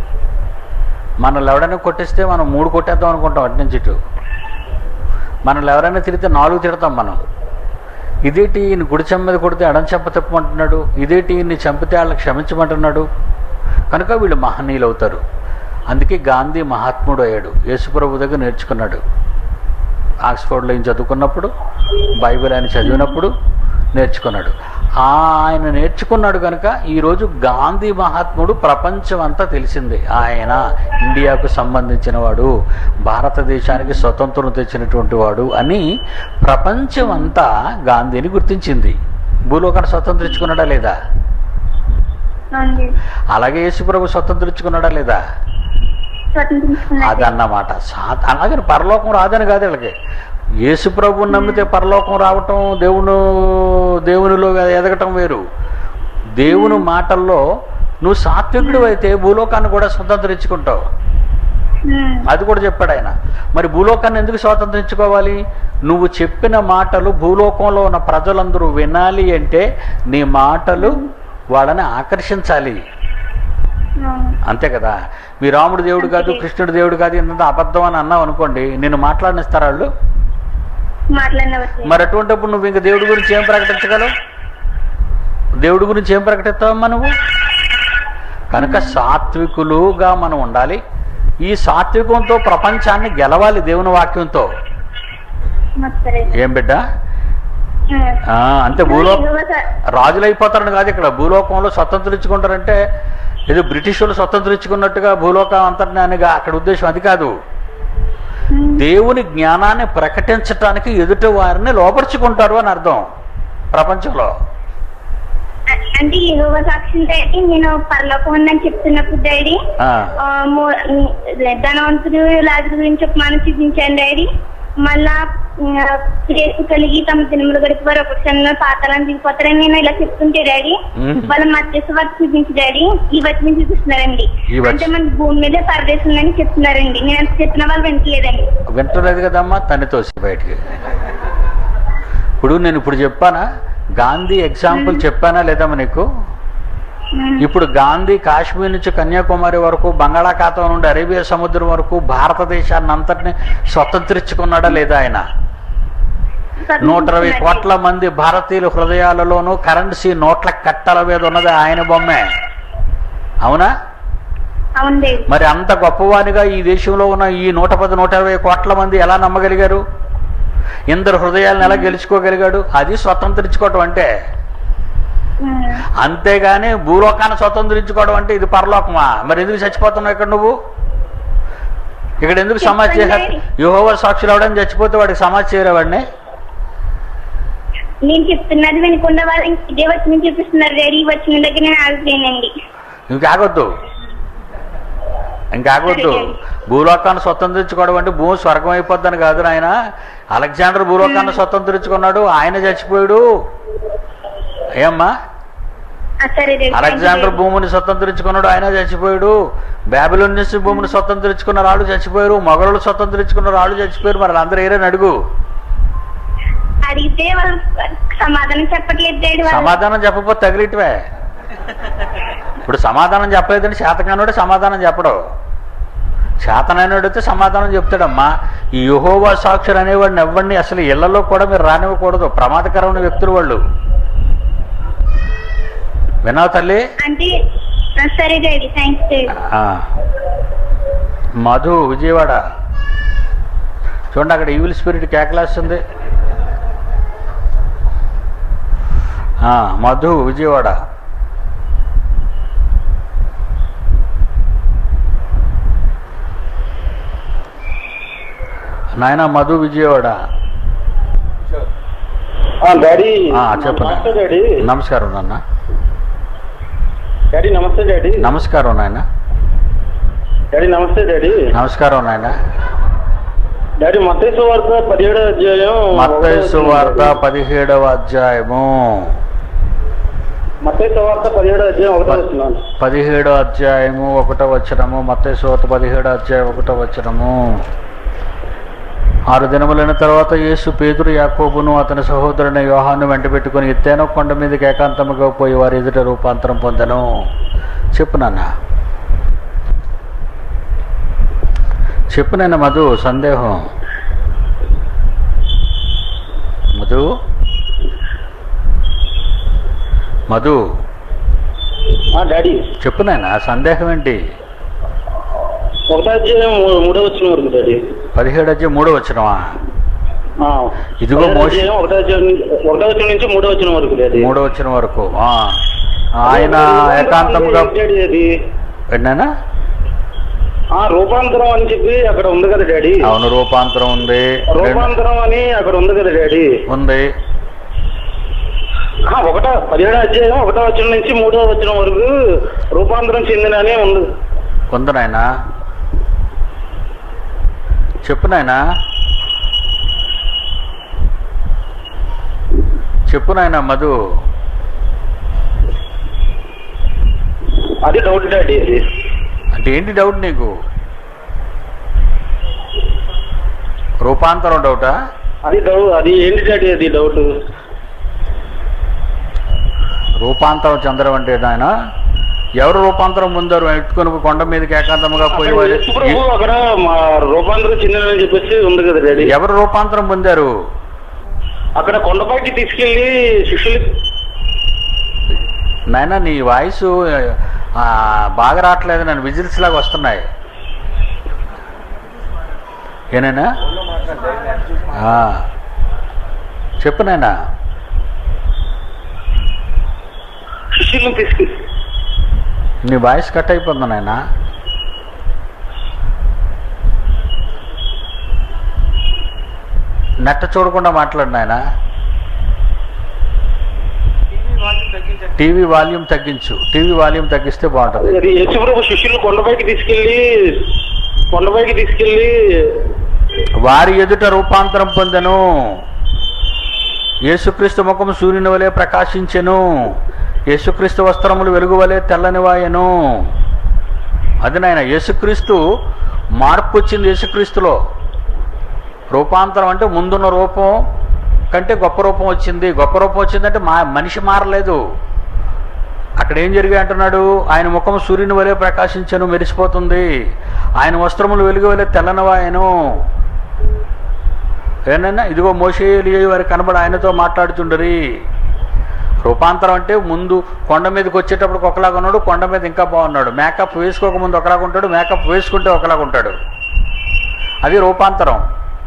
మనల్ని ఎవడైనా కొట్టిస్తే మనం మూడు కొట్టేద్దాం అనుకుంటాం అటు నుంచి ఇటు మనల్ని ఎవరైనా తిరిగితే నాలుగు తిడతాం మనం ఇదేంటి ఈయన గుడి చెంప మీద కొడితే ఎడం చెంప తిప్పమంటున్నాడు ఇదేంటి ఈయన్ని చంపితే వాళ్ళకి క్షమించమంటున్నాడు కనుక వీళ్ళు మహనీయులు అవుతారు అందుకే గాంధీ మహాత్ముడు అయ్యాడు యేసుప్రభు దగ్గర నేర్చుకున్నాడు ఆక్స్ఫోర్డ్లో ఈయన చదువుకున్నప్పుడు బైబిల్ ఆయన చదివినప్పుడు నేర్చుకున్నాడు ఆ ఆయన నేర్చుకున్నాడు కనుక ఈరోజు గాంధీ మహాత్ముడు ప్రపంచం అంతా తెలిసింది ఆయన ఇండియాకు సంబంధించిన వాడు భారతదేశానికి స్వతంత్రం తెచ్చినటువంటి వాడు అని ప్రపంచం అంతా గాంధీని గుర్తించింది భూలోకాన్ని స్వతంత్రించుకున్నాడా లేదా అవును డాడీ అలాగే యేసుప్రభు స్వతంత్రించుకున్నాడా లేదా స్వతంత్రించుకున్నారు అదన్నమాట సా- అలాగని పరలోకం రాదని కాదు వీళ్ళకి యేసు ప్రభువుని నమ్మితే పరలోకం రావటం దేవుడు దేవునిలో ఎదగటం వేరు దేవుని మాటల్లో నువ్వు సాత్వికుడు అయితే భూలోకాన్ని కూడా స్వతంత్రించుకుంటావు ఉమ్. అది కూడా చెప్పాడు ఆయన మరి భూలోకాన్ని ఎందుకు స్వాతంత్రించుకోవాలి నువ్వు చెప్పిన మాటలు భూలోకంలో ఉన్న ప్రజలందరూ వినాలి అంటే నీ మాటలు వాళ్ళని ఆకర్షించాలి అవును. అంతే కదా మీ రాముడు దేవుడు కాదు కృష్ణుడు దేవుడు కాదు ఇంత అబద్ధం అని అన్నావు అనుకోండి నిన్ను మాట్లాడనిస్తారా వాళ్ళు మాట్లాడినవచ్చు మరి అటువంటిప్పుడు నువ్వు ఇంక దేవుడి గురించి ఏం ప్రకటించగలవు దేవుడి గురించి ఏం ప్రకటిస్తావమ్మా నువ్వు కనుక సాత్వికులుగా మనం ఉండాలి ఈ సాత్వికంతో ప్రపంచాన్ని గెలవాలి దేవుని వాక్యంతో సరే ఏం బిడ్డ ఉమ్. ఆ, అంతే భూలో యెహోవా స- రాజులు అయిపోతారని కాదు ఇక్కడ భూలోకంలో స్వతంత్రించుకుంటారంటే ఏదో బ్రిటిష్ వాళ్ళు స్వతంత్రించుకున్నట్టుగా భూలోకం అంతటిని అని అక్కడ ఉద్దేశం అది కాదు ఉమ్. దేవుని జ్ఞానాన్ని ప్రకటించటానికి ఎదుటి వారిని లోపరుచుకుంటారు అని అర్థం ప్రపంచంలో అ- అంటే యెహోవా సాక్షి డాడీ నేను పరలోకం ఉందని చెప్తున్నప్పుడు డాడీ ఆ, ఆ, మో- ఉమ్, ధనవంతుడు లాజరు గురించి ఒక మనం చూపించాను డాడీ మళ్ళా ఉమ్, ప్రేసు కలిగి తమ దినములు గడిపారు ఒక క్షణంలో పాతాలను దిగిపోతారని నేను ఇలా చెప్తుంటే డాడీ ఉమ్. వాళ్ళ మధ్యస్థ వారు చూపించి డాడీ ఈ వచ్చిన చూపిస్తున్నారండి ఈ వచ్చి- అంటే మన భూమి మీదే పరదేశం ఉందని చెప్తున్నారండి నేను ఎంత చెప్పిన వాళ్ళు వింటలేదండి వింటలేదు కదమ్మా తన్ని తోసి బయటికి ఇప్పుడు నేను ఇప్పుడు చెప్పానా గాంధీ ఎగ్జాంపుల్ చెప్పానా లేదమ్మా నీకు ఉమ్, ఇప్పుడు గాంధీ కాశ్మీర్ నుంచి కన్యాకుమారి వరకు బంగాళాఖాతం నుండి అరేబియా సముద్రం వరకు భారతదేశాన్ని అంతటిని స్వతంత్రించుకున్నాడా లేదా ఆయన నూట ఇరవై కోట్ల మంది భారతీయుల హృదయాలలోనూ కరెన్సీ నోట్ల కట్టల మీద ఉన్నది ఆయన బొమ్మే అవునా అవును దేవి మరి అంత గొప్పవానిగా ఈ దేశంలో ఉన్న ఈ నూట పది నూట ఇరవై కోట్ల మంది ఎలా నమ్మగలిగారు ఇందరు హృదయాలను ఎలా గెలుచుకోగలిగాడు అది స్వతంత్రించుకోవటం అంటే ఉమ్. అంతేగాని భూలోకాన్ని స్వతంత్రించుకోవడం అంటే ఇది పరలోకమా మరి ఎందుకు చచ్చిపోతున్నావు ఇక్కడ నువ్వు ఇక్కడ ఎందుకు సమాజ్ చేయ చెప్పండి. యుహోవ సాక్షులు అవడానికి చచ్చిపోతే వాడికి సమాజ్ చేయరేవాడిని నేను చెప్తున్నది వినకుండా వాళ్ళు ఇంక ఇదే వచ్చిన చూపిస్తున్నారు డాడీ వచ్చిన దగ్గర నేను ఆగిపోయానండి ఇంకాగొద్దు ఇంకాగొద్దు భూలోకాన్ని స్వతంత్రించుకోవడం అంటే భూమి స్వర్గం అయిపోద్దని కాదు ఆయన అలెగ్జాండర్ భూలోకాన్ని స్వతంత్రించుకున్నాడు ఆయన చచ్చిపోయాడు ఏమ్మా ఆ, సరే డాడీ అలెగ్జాండర్ భూమిని స్వతంత్రించుకున్నాడు ఆయన చచ్చిపోయాడు బాబిలోన్ నుంచి భూమిని స్వతంత్రించుకున్న రాళ్ళు చచ్చిపోయారు మొగలు స్వతంత్రించుకున్న రాళ్ళు చచ్చిపోయారు మరి అందరూ ఏరే అడుగు అడిగితే వాళ్ళు సమాధానం చెప్పట్లేదు డాడీ వాళ్ళు సమాధానం చెప్పకపోతే తగిలిటివే ఇప్పుడు సమాధానం చెప్పలేదని శాతకానుడు సమాధానం చెప్పడు శాతనైనడు అయితే సమాధానం చెప్తాడమ్మా ఈ యుహోవా సాక్షులు అనేవాడిని ఎవరిని అసలు ఇళ్లలో కూడా మీరు రానివ్వకూడదు ప్రమాదకరమైన వ్యక్తులు వాళ్ళు విన్నావు తల్లి అంటే ఆ, సరే డాడీ థ్యాంక్స్ డాడీ ఆ. మధు విజయవాడ చూడండి అక్కడ ఈవిల్ స్పిరిట్ కేకలేస్తుంది ఆ, మధు విజయవాడ నాయన మధు విజయవాడ డాడీ ఆ, చెప్పండి నమస్తే డాడీ నమస్కారం నాన్న డాడీ నమస్తే డాడీ నమస్కారం నాయన డాడీ నమస్తే డాడీ నమస్కారం నాయన డాడీ మత్తేసు వార్త పదిహేడో అధ్యాయం మత్తయి వార్త పదిహేడవ అధ్యాయము మత్తేసు వార్త పదిహేడో అధ్యాయం ఒకటో వస్తున్నాను పదిహేడో అధ్యాయము ఒకటో వచనము మత్తయి వార్త పదిహేడో అధ్యాయం ఒకటో వచనము ఆరు దినములైన తర్వాత యేసు పేతురు యాకోబును అతని సహోదరుని యోహాను వెంట పెట్టుకుని ఎత్తైన కొండ మీదకి ఏకాంతముగా పోయి వారి ఎదుట రూపాంతరం పొందను చెప్పు నాన్న చెప్పు నాన్న మధు సందేహం మధు మధు ఆ, డాడీ చెప్పు నాయన సందేహం ఏంటి ఒకటో అధ్యాయం మూ- మూడో వచ్చిన వరకు డాడీ పదిహేడు అధ్యాయం మూడో వచ్చినవా ఆ. ఇదిగో పదిహేడో మోషే- అధ్యాయం ఒకటో అధ్యాయం నుంచి- ఒకటో వచ్చిన నుంచి మూడో వచ్చిన వరకు డాడీ మూడో వచ్చిన వరకు ఆ. ఆయన ఏకాంతముగా డాడీ అది ఏంటన్నా ఆ రూపాంతరం అని చెప్పి అక్కడ ఉంది కదా డాడీ అవును రూపాంతరం ఉంది రెండు- రూపాంతరం అని అక్కడ ఉంది కదా డాడీ ఉంది ఆ, ఒకటో పదిహేడో అధ్యాయం ఒకటో వచ్చిన నుంచి మూడో వచ్చిన వరకు రూపాంతరం చెందిననే ఉంది ఉంది నాయన చెప్పు నాయన చెప్పు నాయన మధు అది డౌట్ డాడీ అది అంటే ఏంటి డౌట్ నీకు రూపాంతరం డౌటా అది డౌట్ అది ఏంటి డాడీ అది డౌట్ రూపాంతరం చంద్రం అంటే నాయన ఎవరు రూపాంతరం పొందారు ఎత్తుకొని కొండ మీదకి ఏకాంతముగా పోయి అక్కడ వారి- యేసు ప్రభు అక్కడ మా రూపాంతరం చెందినని చెప్పేసి ఉంది కదా డాడీ ఎవరు రూపాంతరం పొందారు అక్కడ కొండపైకి తీసుకెళ్లి శిష్యులు నాయన నీ వాయిస్ ఆ, బాగా రావట్లేదు నన్ను విజిల్స్ లాగా వస్తున్నాయి ఏనైనా ఆ. చెప్పు నాయనా శిష్యులను తీసుకెళ్ళి నీ వాయిస్ కట్ అయిపోతుంది నాయన నెట్ట చూడకుండా మాట్లాడు నాయన టీవీ వాల్యూమ్ తగ్గించు టీవీ వాల్యూమ్ తగ్గిస్తే బాగుంటుంది అది యేసు ప్రభు శిష్యులు కొండపైకి తీసుకెళ్లి కొండపైకి తీసుకెళ్లి వారి ఎదుట రూపాంతరం పొందెను యేసుక్రీస్తు ముఖము సూర్యుని వలె ప్రకాశించెను యేసుక్రీస్తు వస్త్రములు వెలుగు వలె తెల్లనివాయెను అది నాయన యేసుక్రీస్తు మార్పు వచ్చింది యేసుక్రీస్తులో రూపాంతరం అంటే ముందున్న రూపం కంటే గొప్ప రూపం వచ్చింది గొప్ప రూపం వచ్చిందంటే మా మనిషి మారలేదు అక్కడ ఏం జరిగాయి అంటున్నాడు ఆయన ముఖం సూర్యుని వలె ప్రకాశించను మెరిసిపోతుంది ఆయన వస్త్రములు వెలుగు వలె తెల్లనవాయను ఏనన్నా ఇదిగో మోషే ఎలియా వారి కనబడి ఆయనతో మాట్లాడుతుండరి రూపాంతరం అంటే ముందు కొండ మీదకి వచ్చేటప్పుడు ఒకలాగా ఉన్నాడు కొండ మీద ఇంకా బాగున్నాడు మేకప్ వేసుకోక ముందు ఒకలాగా ఉంటాడు మేకప్ వేసుకుంటే ఒకలాగా ఉంటాడు అది రూపాంతరం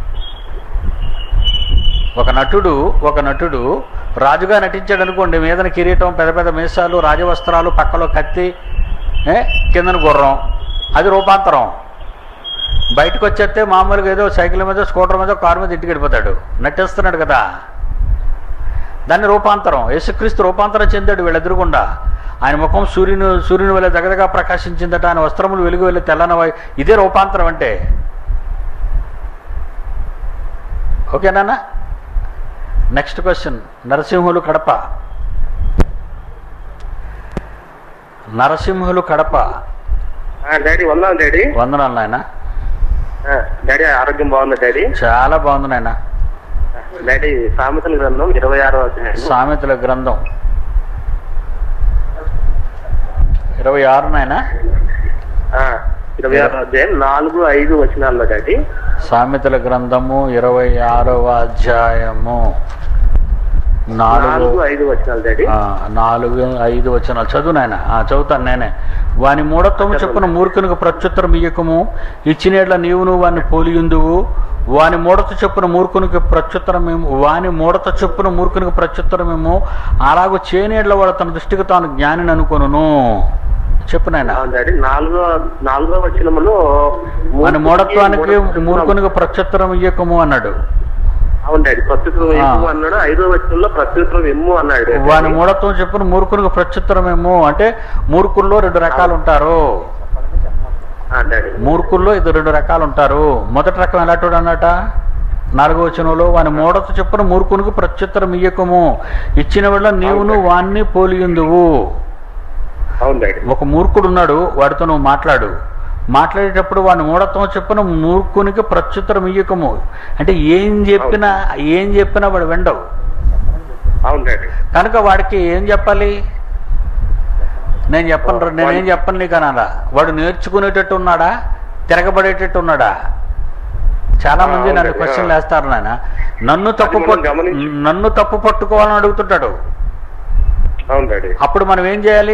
ఒక నటుడు ఒక నటుడు రాజుగా నటించాడు అనుకోండి మీదన కిరీటం పెద్ద పెద్ద మీసాలు రాజవస్త్రాలు పక్కలో కత్తి ఏ, కిందన గుర్రం అది రూపాంతరం బయటకు వచ్చేస్తే మామూలుగా ఏదో సైకిల్ మీద స్కూటర్ మీద కారు మీద ఇంటికి వెళ్ళిపోతాడు నటిస్తున్నాడు కదా దాన్ని రూపాంతరం యేసుక్రీస్తు రూపాంతరం చెందాడు వీళ్ళెదురుగుండా ఆయన ముఖం సూర్యుని సూర్యుని వల్ల దగ్గరగా ప్రకాశించిందట ఆయన వస్త్రములు వెలుగు వెళ్ళి తెల్లనవై ఇదే రూపాంతరం అంటే ఓకేనా next question Narasimhulu Kadapa Narasimhulu Kadapa daddy వందాం డాడీ వందనాలు నాయన ఆ, డాడీ ఆరోగ్యం బాగుంది డాడీ చాలా బాగుంది నాయన డాడీ సామెతల గ్రంథం ఇరవై ఆరో అధ్యాయం సామెతల గ్రంథం ఇరవై ఆరు నాయన ఆ, ఇరవై ఆరో అధ్యాయం నాలుగు ఐదు వచనాల్లో డాడీ సామెతల గ్రంథము ఇరవై ఆరవ అధ్యాయము నాలుగు నాలుగు ఐదు వచనాలు డాడీ ఆ, నాలుగు ఐదు వచనాలు చదువు నాయన ఆ, చదువుతాను నేనే వాని మూఢత్వము చెప్పున మూర్ఖునికి ప్రత్యుత్తరం ఇయ్యకము ఇచ్చినేళ్ల నీవును వాని పోలియుందువు వాని మూడత చొప్పున మూర్ఖునికి ప్రత్యుత్తరమేమో వాని మూడత చొప్పున మూర్ఖునికి ప్రత్యుత్తరమేమో అలాగూ చేనేళ్ల వాడు తన దృష్టికి తాను జ్ఞానిని అనుకొనును చెప్పు నాయన అవును డాడీ నాలుగో నాలుగో వచనములో వాని మూఢత్వానికి మూర్ఖునికి ప్రత్యుత్తరం ఇయ్యకము అన్నాడు అవును డాడీ ప్రత్యుత్తరం ఆ. ఎమ్ము అన్నాడు ఐదో వచనంలో ప్రత్యుత్తరం ఎమ్ము అన్నాడు డాడీ. వాని మూఢత్వం చెప్పున మూర్ఖునికి ప్రత్యుత్తరమేమో అంటే మూర్ఖుల్లో రెండు రకాలు ఉంటారు ఆ, డాడీ మూర్ఖుల్లో ఇది రెండు రకాలు ఉంటారు మొదటి రకం ఎలాంటి అన్నట నాలుగో వచనంలో వాని మూడత చెప్పున మూర్ఖునికి ప్రత్యుత్తరం ఇయ్యకము ఇచ్చిన వాళ్ళ నీవును వాన్ని పోలియుందువు అవును డాడీ ఒక మూర్ఖుడు ఉన్నాడు వాడితో నువ్వు మాట్లాడు మాట్లాడేటప్పుడు వాని మూఢత్వం చెప్పున మూర్ఖునికి ప్రత్యుత్తరం ఇయ్యకము అంటే ఏం చెప్పినా ఏం చెప్పినా వాడు వెండవు అవును డాడీ కనుక వాడికి ఏం చెప్పాలి నేను చెప్పను రా, నేనేం చెప్పను నీకు అనాలా వాడు నేర్చుకునేటట్టు ఉన్నాడా తిరగబడేటట్టు ఉన్నాడా చాలా మంది అవును నన్ను డాడీ, క్వశ్చన్లు ఆ. వేస్తారు నాయన నన్ను తప్పు మనం పట్టు గమనించు. నన్ను తప్పు పట్టుకోవాలని అడుగుతుంటాడు అవును డాడీ అప్పుడు మనం ఏం చేయాలి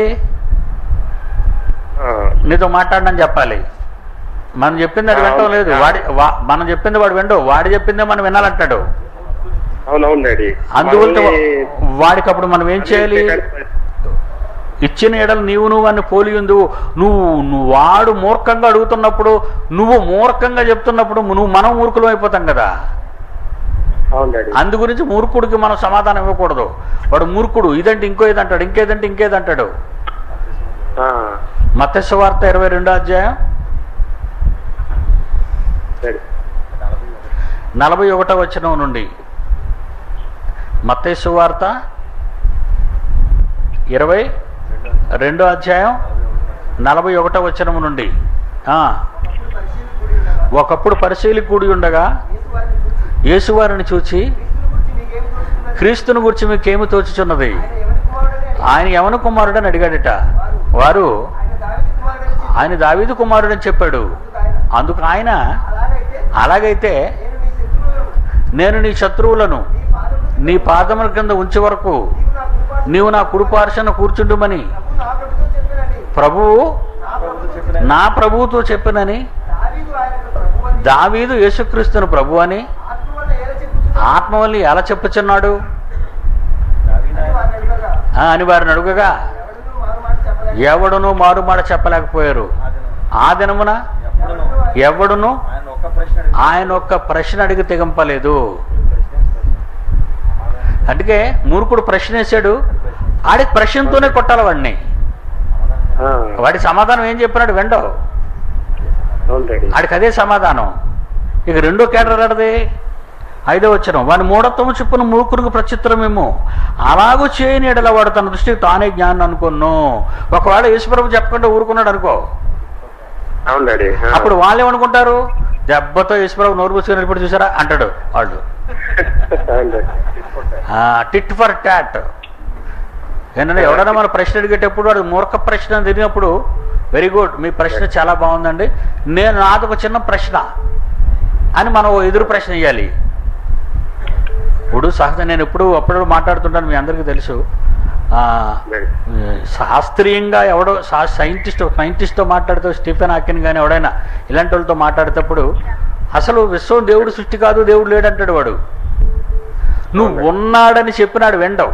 ఆ, నీతో మాట్లాడనని చెప్పాలి మనం చెప్పింది అది వినటం లేదు వాడి వా- మనం చెప్పింది వాడు వినడు వాడు చెప్పిందే మనం వినాలంటాడు అవునవును డాడీ అందువల్ల మనల్ని- వాడికి అప్పుడు మనం ఏం చేయాలి ఇచ్చిన ఎడలు నీవు నువ్వు అని పోలియుందు నువ్వు నువ్వు వాడు మూర్ఖంగా అడుగుతున్నప్పుడు నువ్వు మూర్ఖంగా చెప్తున్నప్పుడు నువ్వు మనం మూర్ఖులం అయిపోతాం కదా అవును డాడీ అందు గురించి మూర్ఖుడికి మనం సమాధానం ఇవ్వకూడదు వాడు మూర్ఖుడు ఇదంటే ఇంకో ఇది అంటాడు ఇంకేదంటే ఇంకేది అంటాడు ఆ, మత్స్య వార్త ఇరవై రెండో అధ్యాయం డాడీ నలభై ఒకటో వచనం నుండి మత్తయి వార్త ఇరవై రెండో అధ్యాయం నలభై ఒకటో వచనం నుండి ఆ. ఒకప్పుడు పరిశీలి కూడి ఉండగా యేసువారిని చూచి క్రీస్తుని గురించి మీకేమి తోచుచున్నది ఆయన యవన కుమారుడు అని అడిగాడట వారు ఆయన దావీదు కుమారుడని చెప్పాడు అందుకు ఆయన అలాగైతే నేను నీ శత్రువులను నీ పాదముల కింద ఉంచే వరకు నీవు నా కుడిపార్శన కూర్చుండుమని ప్రభువు నా ప్రభువుతో చెప్పినని దావీదు యేసుక్రీస్తును ప్రభు అని ఆత్మ వల్ల ఎలా చెప్పుచున్నాడు ఆ, అని వారిని అడుగగా ఎవడును మారుమాట చెప్పలేకపోయారు ఆ దినమున ఎవడును ఆయన ఒక్క ప్రశ్న అడిగితే ఆయన ఒక్క ప్రశ్న అడిగి తెగంపలేదు అందుకే మూర్ఖుడు ప్రశ్న వేశాడు ఆడికి ప్రశ్నతోనే కొట్టాలి వాడిని ఆ, వాడి సమాధానం ఏం చెప్పినాడు వెండవు అవును డాడీ ఆడికి అదే సమాధానం ఇక రెండో కేటర్ ఆడది ఐదో వచ్చిన వాని మూఢత్వము చెప్పున మూర్ఖునికి ప్రచిత్రమేమో అలాగూ చేయని ఎడల వాడు తన దృష్టికి తానే జ్ఞానం అనుకున్నాను ఒకవేళ యేసుప్రభు చెప్పకుండా ఊరుకున్నాడు అనుకో అవును డాడీ ఆ. అప్పుడు వాళ్ళు ఏమనుకుంటారు దెబ్బతో యేసుప్రభు నోరు పూసుకొని ఇప్పుడు చూసారా అంటాడు వాళ్ళు అవును డాడీ టిట్ ఫర్ టాట్ ఏంటంటే ఎవడైనా మన ప్రశ్న అడిగేటప్పుడు వాడు మూర్ఖ ప్రశ్న తిరిగినప్పుడు వెరీ గుడ్ మీ ప్రశ్న చాలా బాగుందండి నేను నాది ఒక చిన్న ప్రశ్న అని మనం ఓ ఎదురు ప్రశ్న ఇవ్వాలి ఇప్పుడు సహజం నేను ఎప్పుడు అప్పుడు మాట్లాడుతుంటాను మీ అందరికీ తెలుసు ఆ, శాస్త్రీయంగా ఎవడో సా- సైంటిస్ట్ సైంటిస్ట్తో మాట్లాడుతూ స్టీఫెన్ హాకిన్ కానీ ఎవడైనా ఇలాంటి వాళ్ళతో మాట్లాడేటప్పుడు అసలు విశ్వం దేవుడు సృష్టి కాదు దేవుడు లేడంటాడు వాడు నువ్వు ఉన్నాడని చెప్పినాడు వెండవు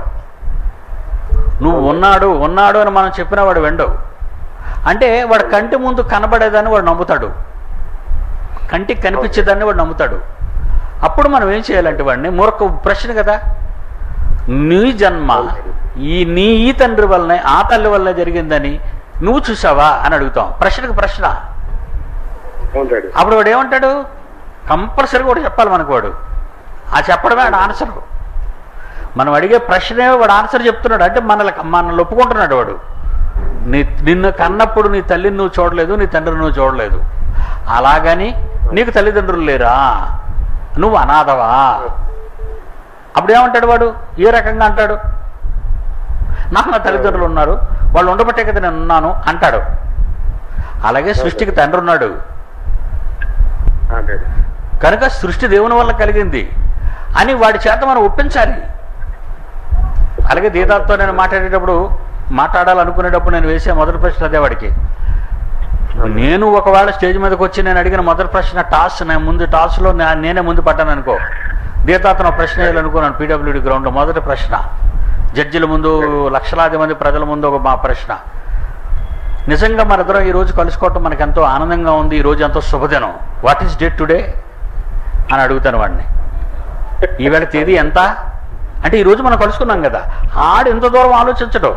నువ్వు ఉన్నాడు ఉన్నాడు అని మనం చెప్పిన వాడు వెండవు అంటే వాడు కంటి ముందు కనబడేదాన్ని వాడు నమ్ముతాడు కంటికి కనిపించేదాన్ని వాడు నమ్ముతాడు అప్పుడు మనం ఏం చేయాలంటే వాడిని మూర్ఖ ప్రశ్న కదా నీ జన్మ ఈ నీ ఈ తండ్రి వల్లనే ఆ తల్లి వల్లనే జరిగిందని నువ్వు చూసావా అని అడుగుతాం ప్రశ్నకు ప్రశ్న అవును డాడీ అప్పుడు వాడు ఏమంటాడు కంపల్సరీ కూడా చెప్పాలి మనకు వాడు ఆ చెప్పడమే వాడు ఆన్సర్ మనం అడిగే ప్రశ్నే వాడు ఆన్సర్ చెప్తున్నాడు అంటే మనల్ని మనల్ని ఒప్పుకుంటున్నాడు వాడు నీ నిన్ను కన్నప్పుడు నీ తల్లిని నువ్వు చూడలేదు నీ తండ్రిని నువ్వు చూడలేదు అలాగని నీకు తల్లిదండ్రులు లేరా నువ్వు అనాథవా అప్పుడు ఏమంటాడు వాడు ఏ రకంగా అంటాడు నాకు నా తల్లిదండ్రులు ఉన్నారు వాళ్ళు ఉండబట్టే కదా నేను ఉన్నాను అంటాడు అలాగే సృష్టికి తండ్రి ఉన్నాడు ఆ, డాడీ కనుక సృష్టి దేవుని వల్ల కలిగింది అని వాడి చేత మనం ఒప్పించాలి అలాగే దీదాతో నేను మాట్లాడేటప్పుడు మాట్లాడాలనుకునేటప్పుడు నేను వేసే మొదటి ప్రశ్న అదే వాడికి నేను ఒకవేళ స్టేజ్ మీదకి వచ్చి నేను అడిగిన మొదటి ప్రశ్న టాస్ నేను ముందు టాస్లో నా- నేనే ముందు పట్టాను అనుకో దీతాతను ఒక ప్రశ్న వేయాలనుకున్నాను పీడబ్ల్యూడి గ్రౌండ్లో మొదటి ప్రశ్న జడ్జిల ముందు లక్షలాది మంది ప్రజల ముందు ఒక మా ప్రశ్న నిజంగా మనిద్దరం ఈ రోజు కలుసుకోవటం మనకు ఎంతో ఆనందంగా ఉంది ఈ రోజు ఎంతో శుభదినం వాట్ ఈస్ డేట్ టుడే అని అడుగుతాను వాడిని ఈవేళ తేదీ ఎంత అంటే ఈ రోజు మనం కలుసుకున్నాం కదా ఆడు ఎంత దూరం ఆలోచించడం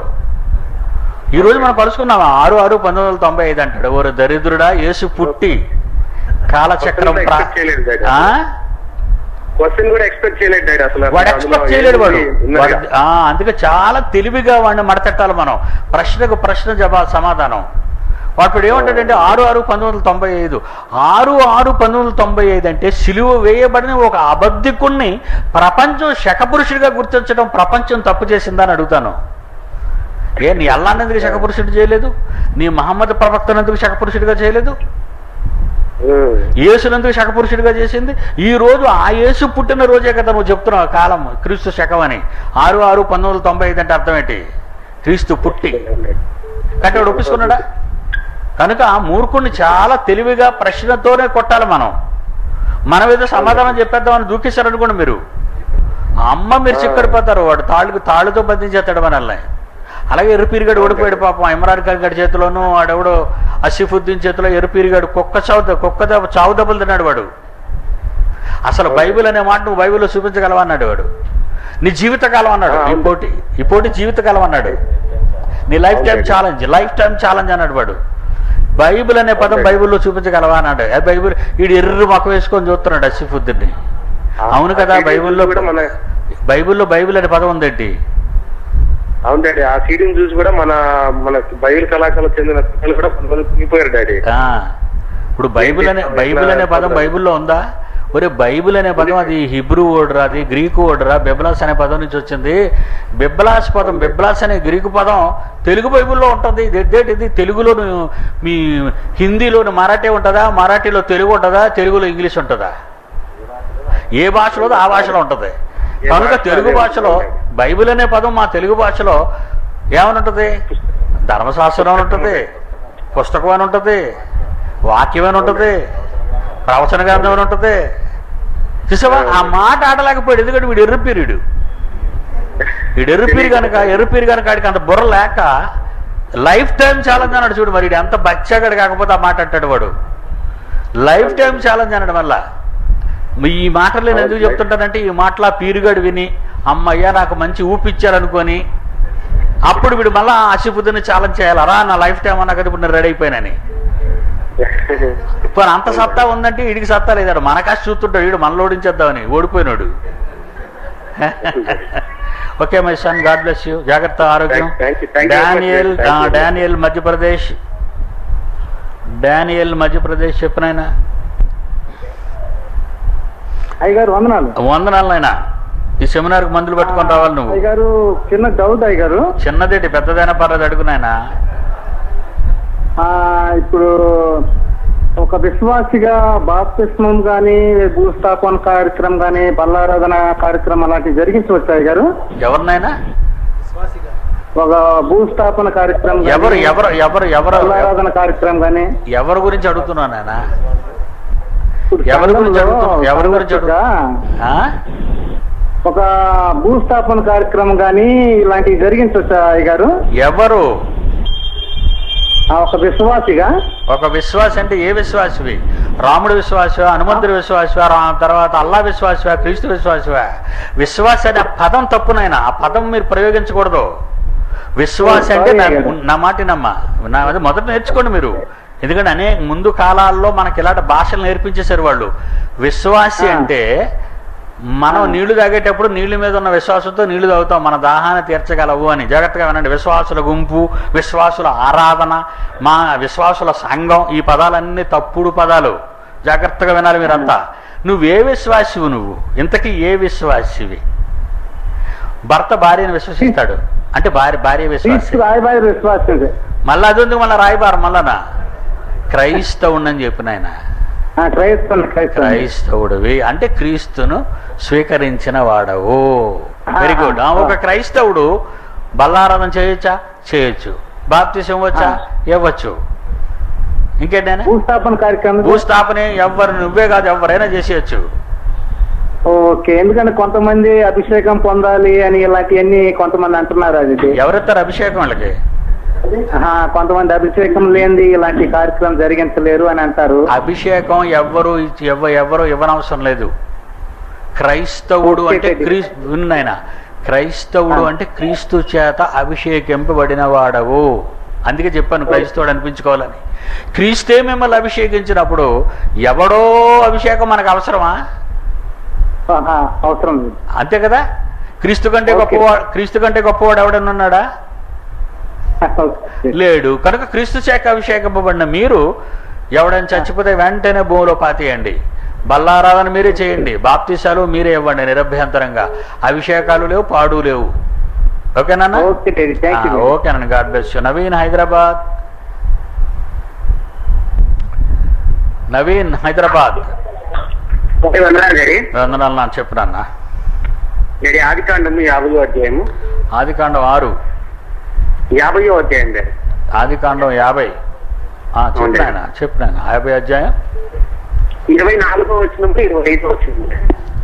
ఈ రోజు మనం కలుసుకున్నాం ఆరు ఆరు పంతొమ్మిది వందల తొంభై ఐదు అంటాడు ఓరు దరిద్రుడా యేసు పుట్టి కాలచక్రం ప్రా Expect చేయలేదు, డాడీ. ఆ? క్వశ్చన్ కూడా ఎక్స్పెక్ట్ చేయలేదు డాడీ అసలు వాడు అందులో ఎక్స్పెక్ట్ చేయలేడు వాడు ఏముంది? ఉన్నది వాడు ఆ, అందుకే చాలా తెలివిగా వాడిని మడతెట్టాలి మనం ప్రశ్నకు ప్రశ్న జవా సమాధానం వాడు ఏమంటాడంటే ఆరు ఆరు పంతొమ్మిది వందల తొంభై ఐదు ఆరు ఆరు పంతొమ్మిది వందల తొంభై ఐదు అంటే సిలువ వేయబడిన ఒక అబద్ధికుణ్ణి ప్రపంచం శకపురుషుడిగా గుర్తించడం ప్రపంచం తప్పు చేసిందని అడుగుతాను ఏ నీ అల్లాన్ని ఎందుకు శకపురుషుడు చేయలేదు నీ మహమ్మద్ ప్రవక్తను ఎందుకు శకపురుషుడిగా చేయలేదు ఉమ్. యేసునందుకు శకపురుషుడిగా చేసింది ఈ రోజు ఆ యేసు పుట్టిన రోజే కదా నువ్వు చెప్తున్నావు ఆ కాలం క్రీస్తు శకం అని ఆరు ఆరు పంతొమ్మిది వందల తొంభై ఐదు అంటే అర్థం ఏంటి క్రీస్తు పుట్టి కంటే వాడు ఒప్పించుకున్నాడా కనుక ఆ మూర్ఖుడిని చాలా తెలివిగా ప్రశ్నతోనే కొట్టాలి మనం మనం ఏదో సమాధానం చెప్పేద్దామని దూకేశారనుకోండి మీరు ఆ అమ్మ మీరు చిక్కడిపోతారు వాడు తాళ్ళుకు తాళ్ళుతో బంధించేస్తాడు మనల్ని అలాగే ఎరుపీరిగాడు ఓడిపోయాడు పాపం ఇమ్రాన్ ఖాన్ గడి చేతిలోనూ వాడెవడో అసిఫుద్దీన్ చేతిలో ఎరుపీరిగాడు కుక్క చావు ద- కుక్క దెబ్బ చావు దెబ్బలు తిన్నాడు వాడు అసలు బైబిల్ అనే మాట నువ్వు బైబిల్లో చూపించగలవా అన్నాడు వాడు నీ జీవితకాలం అన్నాడు ఈ పోటీ ఈ పోటీ జీవితకాలం అన్నాడు నీ lifetime challenge lifetime challenge అన్నాడు వాడు బైబిల్ అనే పదం బైబిల్లో చూపించగలవా అన్నాడు ఆ బైబిల్ వీడు ఎర్ర మొక్క వేసుకొని చూస్తున్నాడు అసిఫుద్దీన్ని అవును కదా ఆ బైబిల్లో కూడా మన బైబిల్లో బైబిల్ అనే పదం ఉందేంటి అవును డాడీ ఆ సీడీని చూసి కూడా మన మన బైబిల్ కళాశాలకు చెందిన పిల్లలు కూడా కొంతమంది కుంగిపోయారు డాడీ ఆ, ఇప్పుడు బైబిల్ అనే బైబిల్ అనే పదం బైబిల్లో ఉందా ఒరే బైబిల్ అనే పదం అది హిబ్రూ వర్డ్రా అది గ్రీకు వర్డ్రా బెబ్లాస్ అనే పదం నుంచి వచ్చింది బెబ్లాస్ పదం బెబ్లాస్ అనే గ్రీకు పదం తెలుగు బైబిల్లో ఉంటుంది ఇది ఎద్దేటి ఇది తెలుగులోను మీ హిందీలోను మరాఠీ ఉంటుందా మరాఠీలో తెలుగు ఉంటుందా తెలుగులో ఇంగ్లీష్ ఉంటుందా ఏ భాషలో ఆ భాషలో ఉంటుంది కనుక తెలుగు భాషలో బైబిల్ అనే పదం మా తెలుగు భాషలో ఏమని ఉంటుంది ధర్మశాస్త్రం అని ఉంటుంది పుస్తకం అని ఉంటుంది వాక్యం అని ఉంటుంది ప్రవచన గ్రంథం అని ఉంటుంది చూసావా ఆ మాట ఆడలేకపోయాడు ఎందుకంటే వీడు ఎర్రపీరుడు వీడు ఎర్రపీరు కనుక ఎర్రపీరు కనుక ఆడికి అంత బుర్ర లేక లైఫ్ టైం ఛాలెంజ్ అన్నాడు చూడు మరి వీడు ఎంత బచ్చాగాడు కాకపోతే ఆ మాట అంటాడు వాడు లైఫ్ టైం ఛాలెంజ్ అన్నాడు మళ్ళా ఈ మాటలు నేను ఎందుకు చెప్తుంటానంటే ఈ మాటలు ఆ పీరుగాడు విని అమ్మయ్య నాకు మంచి ఊపిచ్చారనుకొని అప్పుడు వీడు మళ్ళా ఆశిపుద్దని ఛాలెంజ్ చేయాలి అరా నా లైఫ్ టైం అన్నా కదా ఇప్పుడు నేను రెడీ అయిపోయినని ఇప్పుడు అంత సత్తా ఉందంటే వీడికి సత్తా లేదాడు మన కాస్త చూస్తుంటాడు వీడు మనలో ఓడించేద్దామని ఓడిపోయినాడు okay my son God bless you జాగ్రత్త ఆరోగ్యం Thank you, thank you very much, Daniel sir. Thank you. Daniel Madhya Pradesh Daniel Madhya Pradesh చెప్పినాయన అయ్యగారు వందనాలు వందనాలు నాయనా ఈ సెమినార్కి మందులు పట్టుకొని రావాలి నువ్వు అయ్యగారు చిన్న డౌట్ అయ్యగారు చిన్నదేటి పెద్దదైనా పర్లేదు అడుగు నాయనా ఆ, ఇప్పుడు ఒక విశ్వాసిగా బాప్తిస్మం కానీ భూస్థాపన కార్యక్రమం కానీ బల్లారాధన కార్యక్రమం అలాంటివి జరిగించవచ్చు అయ్య గారు ఎవరినైనా ఒక భూస్థాపన కార్యక్రమం గానీ, ఎవరు ఎవరు ఎవరు ఎవరు బల్లారాధన కార్యక్రమం కానీ ఎవరి గురించి అడుగుతున్నాను నాయన ఎవరి గురించి అడుగుతున్నావు ఎవరి గురించి అడుగు ఆ? ఒక భూస్థాపన కార్యక్రమం కానీ ఇలాంటివి జరిగించవచ్చా అయ్య గారు ఎవరు ఆ, ఒక విశ్వాసిగా ఒక విశ్వాసి అంటే ఏ విశ్వాసివి రాముడు విశ్వాసవా హనుమంతుడి విశ్వాసవా రా తర్వాత అల్లా విశ్వాసవా క్రీస్తు విశ్వాసవా విశ్వాస అనే ఆ పదం తప్పునైనా ఆ పదం మీరు ప్రయోగించకూడదు విశ్వాస అంటే నా- నా మాట నమ్మ నా అది మొదట నేర్చుకోండి మీరు ఎందుకంటే అనేక ముందు కాలాల్లో మనకి ఇలాంటి భాషలు నేర్పించేశారు వాళ్ళు విశ్వాసి అంటే మనం నీళ్లు తాగేటప్పుడు నీళ్ల మీద ఉన్న విశ్వాసంతో నీళ్లు తాగుతాం మన దాహాన్ని తీర్చగలవు అని జాగ్రత్తగా వినండి విశ్వాసుల గుంపు విశ్వాసుల ఆరాధన మా విశ్వాసుల సంఘం ఈ పదాలన్నీ తప్పుడు పదాలు జాగ్రత్తగా వినాలి మీరంతా నువ్వే విశ్వాసివు నువ్వు ఇంతకీ ఏ విశ్వాసివి భర్త భార్యను విశ్వసిస్తాడు అంటే భార్య భార్య విశ్వాసి క్రీస్తు రాయబారి విశ్వాసం మళ్ళీ అది ఉంది మళ్ళీ రాయబారు మళ్ళానా క్రైస్తవుడని చెప్పిన ఆయన క్రైస్తవ క్రైస్తవ క్రైస్తవుడివి అంటే క్రీస్తును స్వీకరించిన వాడవు వెరీ గుడ్ ఒక క్రైస్తవుడు బల్లారాధన చేయొచ్చా చేయొచ్చు బాప్తిసం వచ్చా ఇవ్వచ్చు ఇంకేంటైనా భూస్థాపన కార్యక్రమం భూస్థాపన ఎవ్వరు నువ్వే కాదు ఎవరైనా చేసేయచ్చు ఓకే ఎందుకంటే కొంతమంది అభిషేకం పొందాలి అని ఇలాంటివన్నీ కొంతమంది అంటున్నారు అది ఎవరెత్తారు అభిషేకం వాళ్ళకి ఆహా, కొంతమంది అభిషేకం లేనిది ఇలాంటి కార్యక్రమం జరిగించలేరు అని అంటారు అభిషేకం ఎవ్వరు ఇచ్చి- ఎవ్వ ఎవరు ఇవ్వనవసరం లేదు క్రైస్తవుడు ఓకే, అంటే ఓకే. క్రీస్తు విన్నాయన క్రైస్తవుడు ఆ. అంటే క్రీస్తు చేత అభిషేకింపబడిన వాడవు అందుకే చెప్పాను క్రైస్తవుడు అనిపించుకోవాలని క్రీస్తే మిమ్మల్ని అభిషేకించినప్పుడు ఎవడో అభిషేకం మనకు అవసరమా ఆహా, అవసరం లేదు అంతే కదా క్రీస్తు కంటే ఓకే. గొప్పవాడు క్రీస్తు కంటే గొప్పవాడు ఎవడన్నా ఉన్నాడా ఓకే. లేడు కనుక క్రీస్తు శాఖ అభిషేకింపబడిన మీరు ఎవడైనా చచ్చిపోతే వెంటనే భూమిలో పాతేయండి బల్లారాధన మీరే చేయండి బాప్తీసాలు మీరే ఇవ్వండి నిరభ్యంతరంగా అభిషేకాలు లేవు పాడు లేవు ఓకేనా ఓకే డాడీ థ్యాంక్ యూ ఓకేనండి God bless you Naveen Hyderabad Naveen Hyderabad daddy వందనాలు నాకు చెప్పునన్నా డాడీ ఆది కాండము యాభయో అధ్యాయము ఆది కాండం ఆరు యాభయో అధ్యాయం డాడీ ఆది కాండం యాభై ఆ, చెప్పు నాయన చెప్పు నాయన యాభై అధ్యాయం ఇరవై నాలుగో వచ్చినప్పుడు ఇరవై ఐదో వచ్చింది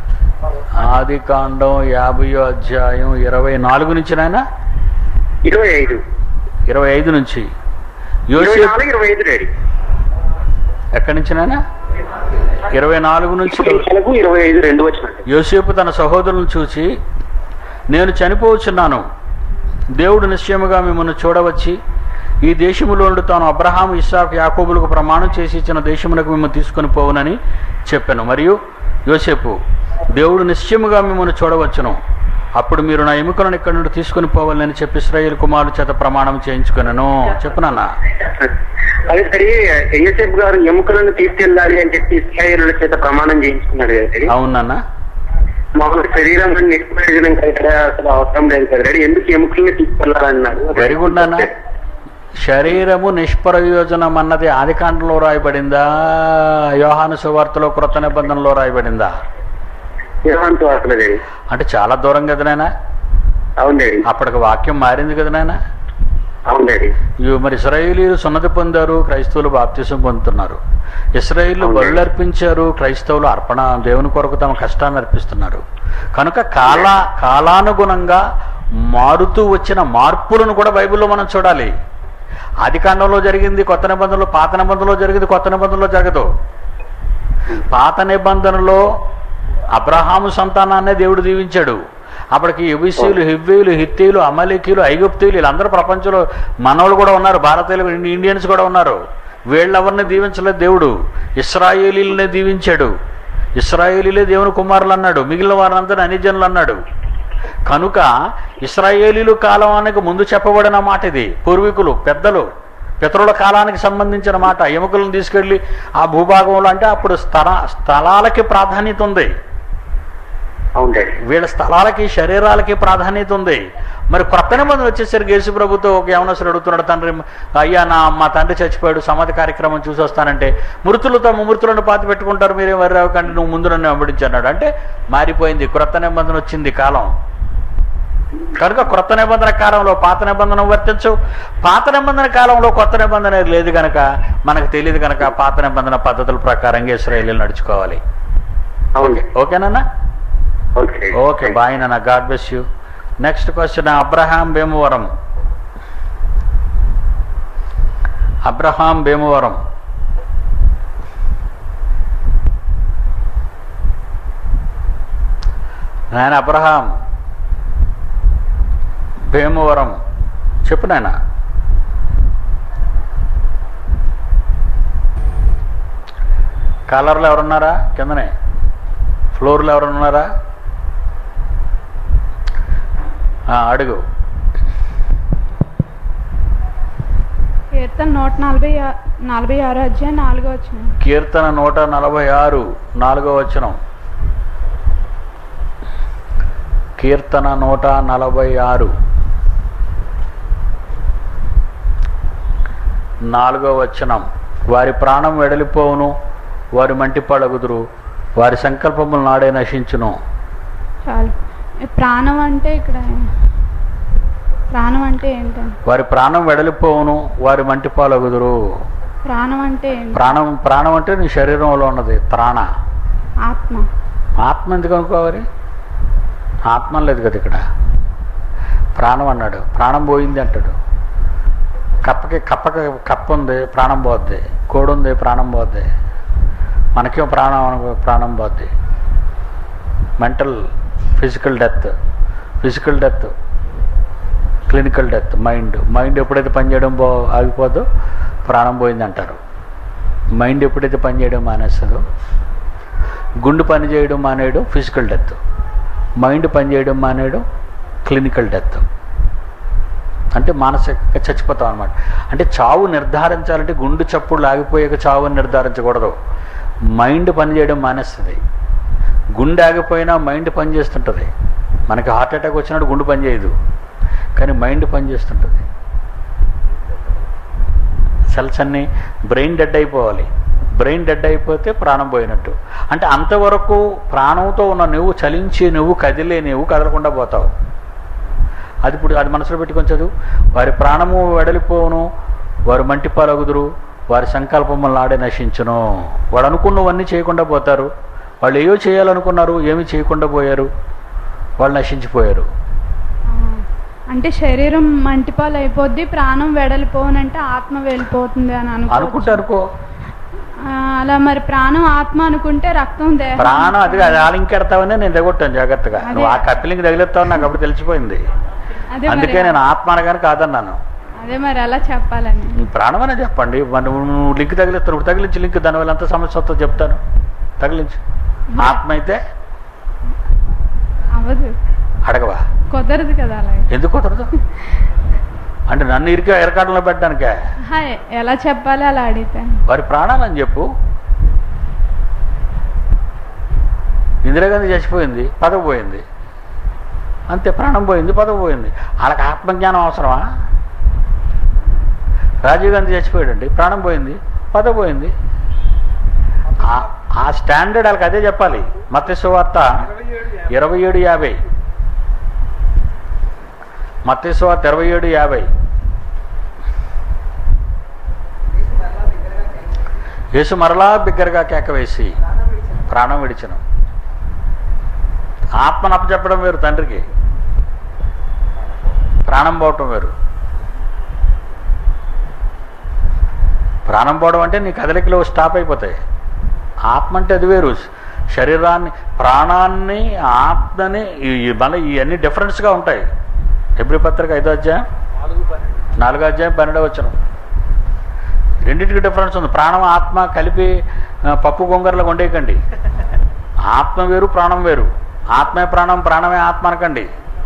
ఆది కాండం యాభయో అధ్యాయం ఇరవై నాలుగు నుంచి నాయన ఇరవై ఐదు ఇరవై ఐదు నుంచి ఇరవై యోసేపు నాలుగు ఇరవై ఐదు డాడీ ఎక్కడి నుంచి నాయన ఇరవై నాలుగు నుంచి ఇరవై నాలుగు ఇరవై ఐదు రెండు వచ్చినట్టు యోసేపు తన సహోదరులను చూసి నేను చనిపోవచ్చున్నాను దేవుడు నిశ్చయముగా మిమ్మల్ని చూడవచ్చి ఈ దేశములో నుండి తాను అబ్రహాము ఇస్సాకు యాకోబులకు ప్రమాణం చేసి ఇచ్చిన దేశమునకు మిమ్మల్ని తీసుకొని పోవునని చెప్పాను మరియు యోసేపు దేవుడు నిశ్చయముగా మిమ్మల్ని చూడవచ్చును అప్పుడు మీరు నా ఎముకలను ఇక్కడి నుండి తీసుకొని పోవాలని చెప్పి ఇస్రాయేల్ కుమారుల చేత ప్రమాణం చేయించుకున్నాను చెప్పునన్నా అదే సరే యోసేపు గారు ఎముకలను తీసుకెళ్ళాలి అని చెప్పి ఇస్రాయేలుల చేత ప్రమాణం చేయించుకున్నాడు కదా డాడీ అవునన్నా మామూలు శరీరం నిష్ప్రయోజనం కదా అసలు అవసరం లేదు కదా డాడీ ఎందుకు ఎముకల్ని తీసుకెళ్లాలన్నారు వెరీ గుడ్ అన్న శరీరము నిష్ప్రయోజనం అన్నది ఆదికాండంలో రాయబడిందా యోహాను సువార్తలో కృత నిబంధనలో రాయబడిందా ఏమంటూ అసలు డాడీ అంటే చాలా దూరం కదా నాయన అవును డాడీ అప్పటికి వాక్యం మారింది కదా నాయన అవును డాడీ ఇవి మరి ఇస్రాయేలీలు సున్నతి పొందారు క్రైస్తవులు బాప్తిసం పొందుతున్నారు ఇస్రాయేళ్లు అవును. బలులు అర్పించారు క్రైస్తవులు అర్పణ దేవుని కొరకు తమ కష్టాన్ని అర్పిస్తున్నారు కనుక కాల కాలానుగుణంగా మారుతూ వచ్చిన మార్పులను కూడా బైబిల్లో మనం చూడాలి ఆది కాండంలో జరిగింది కొత్త నిబంధనలో పాత నిబంధనలో జరిగింది కొత్త నిబంధనలో జరగదు పాత నిబంధనలో అబ్రహాము సంతానాన్నే దేవుడు దీవించాడు అప్పటికి ఎబిసీలు హివ్వీలు హిత్తీలు అమలికీలు ఐగుప్తీలు వీళ్ళందరూ ప్రపంచంలో మనవాళ్ళు కూడా ఉన్నారు భారతీయులు ఇండియన్స్ కూడా ఉన్నారు వీళ్ళెవరిని దీవించలేదు దేవుడు ఇస్రాయేలీలనే దీవించాడు ఇస్రాయేలీలే దేవుని కుమారులు అన్నాడు మిగిలిన వారందరూ అనిజనులు అన్నాడు కనుక ఇస్రాయేలీలు కాలానికి ముందు చెప్పబడిన మాట ఇది పూర్వీకులు పెద్దలు పితరుల కాలానికి సంబంధించిన మాట ఎముకలను తీసుకెళ్ళి ఆ భూభాగంలో అంటే అప్పుడు స్థల స్థలాలకి ప్రాధాన్యత ఉంది అవును డాడీ వీళ్ళ స్థలాలకి శరీరాలకి ప్రాధాన్యత ఉంది మరి కొత్త నిబంధన వచ్చేసరికి యేసు ప్రభుతో ఒక యవనసుడు అడుగుతున్నాడు తండ్రి అయ్యా నా మా తండ్రి చచ్చిపోయాడు సమాధి కార్యక్రమం చూసి వస్తానంటే మృతులు తమ మృతులను పాతి పెట్టుకుంటారు మీరే వరి కంటే నువ్వు ముందు నన్ను వెంబడించి అన్నాడు అంటే మారిపోయింది క్రొత్త నిబంధన వచ్చింది కాలం కనుక క్రొత్త నిబంధన కాలంలో పాత నిబంధన వర్తించు పాత నిబంధన కాలంలో కొత్త నిబంధన లేదు కనుక మనకు తెలియదు కనుక పాత నిబంధన పద్ధతుల ప్రకారంగా ఇస్రాయేలీలు నడుచుకోవాలి అవును ఓకేనా ఓకే ఓకే బాయ్ నాన్న God bless you next question Abraham Bhimavaram Abraham Bhimavaram నాయన అబ్రహాం భీమవరం చెప్పు నాయన కలర్లో ఎవరున్నారా కిందనే ఫ్లోర్లో ఎవరున్నారా ఆ, అడుగు కీర్తన నూట నలభై ఆ- నలభై ఆరు అధ్యాయం నాలుగో వచ్చిన కీర్తన నూట నలభై ఆరు నాలుగో వచనం కీర్తన నూట నలభై ఆరు నాలుగో వచనం వారి ప్రాణం వెడలిపోవును వారి మంటి పడగుదురు వారి సంకల్పములు నాడే నశించును చాలు ఈ ప్రాణం అంటే ఇక్కడ ప్రాణం అంటే ఏంటండి వారి ప్రాణం వెడలిపోవును వారి మంటి పాలగుదురు ప్రాణం అంటే ఏంటి ప్రాణం ప్రాణం అంటే నీ శరీరంలో ఉన్నది ప్రాణ ఆత్మ ఆత్మ ఎందుకు అనుకోవాలి ఆత్మ లేదు కదా ఇక్కడ ప్రాణం అన్నాడు ప్రాణం పోయింది అంటాడు కప్పకి కప్పకి కప్ప ఉంది ప్రాణం పోద్ది కోడి ఉంది ప్రాణం పోద్ది మనకేం ప్రాణం అనుకో ప్రాణం పోద్ది mental physical death physical death clinical death mind mind ఎప్పుడైతే పనిచేయడం పో ఆగిపోద్దో ప్రాణం పోయింది అంటారు మైండ్ ఎప్పుడైతే పనిచేయడం మానేస్తుందో గుండు పని చేయడం మానేయడం ఫిజికల్ డెత్ మైండ్ పని చేయడం మానేయడం క్లినికల్ డెత్ అంటే మానసికంగా చచ్చిపోతాం అనమాట అంటే చావు నిర్ధారించాలంటే గుండు చప్పుడు ఆగిపోయాక చావుని నిర్ధారించకూడదు మైండ్ పని చేయడం మానేస్తుంది గుండె ఆగిపోయినా మైండ్ పని చేస్తుంటుంది మనకి హార్ట్ అటాక్ వచ్చినప్పుడు గుండు పని చేయదు కానీ మైండ్ పని చేస్తుంటుంది సెల్స్ అన్నీ బ్రెయిన్ డెడ్ అయిపోవాలి బ్రెయిన్ డెడ్ అయిపోతే ప్రాణం పోయినట్టు అంటే అంతవరకు ప్రాణంతో ఉన్న నువ్వు చలించి నువ్వు కదిలే నువ్వు కదలకుండా పోతావు అది ఇప్పుడు అది మనసులో పెట్టుకొని చదువు వారి ప్రాణము వెడలిపోవును వారు మంటి పాలగుదురు వారి సంకల్పములను ఆడే నశించును వాడు అనుకున్నవన్నీ చేయకుండా పోతారు వాళ్ళు ఏవో చేయాలనుకున్నారు ఏమీ చేయకుండా పోయారు వాళ్ళు నశించిపోయారు ఆ, అంటే శరీరం మంటిపాలు అయిపోద్ది ప్రాణం వెడలిపోనంటే ఆత్మ వెళ్ళిపోతుంది అని అనుకో అనుకుంటే అనుకో అలా మరి ప్రాణం ఆత్మ అనుకుంటే రక్తం దేహం ప్రాణం అది అది ఆలింకెడతావని నేను దిగొట్టాను జాగ్రత్తగా అదే. నువ్వు ఆ కప్పిలింగ్ తగిలేస్తావు నాకు అప్పుడు తెలిసిపోయింది అదే అందుకే మరి నేను ఆత్మ అనగానే కాదన్నాను అదే మరి ఎలా చెప్పాలని నీ ప్రాణం అనే చెప్పండి మరి నువ్వు నువ్వు లింక్ తగిలిస్తావు నువ్వు తగిలించి లింక్ దానివల్ల ఎంత సమస్య వస్తుందో చెప్తాను తగిలించు ఆత్మ అయితే అవ్వదు అడగవా కుదరదు కదా అలా ఎందుకు కుదరదు అంటే నన్ను ఇరికే ఎరకాటంలో పెట్టడానికే ఆహా, ఎలా చెప్పాలి అలా అడిగితే వారి ప్రాణాలని చెప్పు ఇందిరాగాంధీ చచ్చిపోయింది పదవి పోయింది అంతే ప్రాణం పోయింది పదవి పోయింది వాళ్ళకి ఆత్మజ్ఞానం అవసరమా రాజీవ్ గాంధీ చచ్చిపోయాడండి ప్రాణం పోయింది పదవి పోయింది ఆ- ఆ స్టాండర్డ్ వాళ్ళకి అదే చెప్పాలి మత్స్య వార్త ఇరవై ఏడు యాభై మత్స్య వార్త ఇరవై ఏడు యాభై యేసు మరలా బిగ్గరగా కేక వేసి ప్రాణం విడిచను ఆత్మను అప్పచెప్పడం వేరు తండ్రికి ప్రాణం పోవటం వేరు ప్రాణం పోవడం అంటే నీ కదలికలు స్టాప్ అయిపోతాయి ఆత్మ అంటే అది వేరు శరీరాన్ని ప్రాణాన్ని ఆత్మని ఈ- ఈ మళ్ళీ ఇవన్నీ డిఫరెన్స్గా ఉంటాయి ఎబ్రి పత్రిక ఐదో అధ్యాయం నాలుగో అధ్యాయం పన్నెండో వచ్చిన రెండింటికి డిఫరెన్స్ ఉంది ప్రాణం ఆత్మ కలిపి ఆ, పప్పు గొంగరలో వండేయకండి ఆత్మ వేరు ప్రాణం వేరు ఆత్మే ప్రాణం ప్రాణమే ఆత్మ అనకండి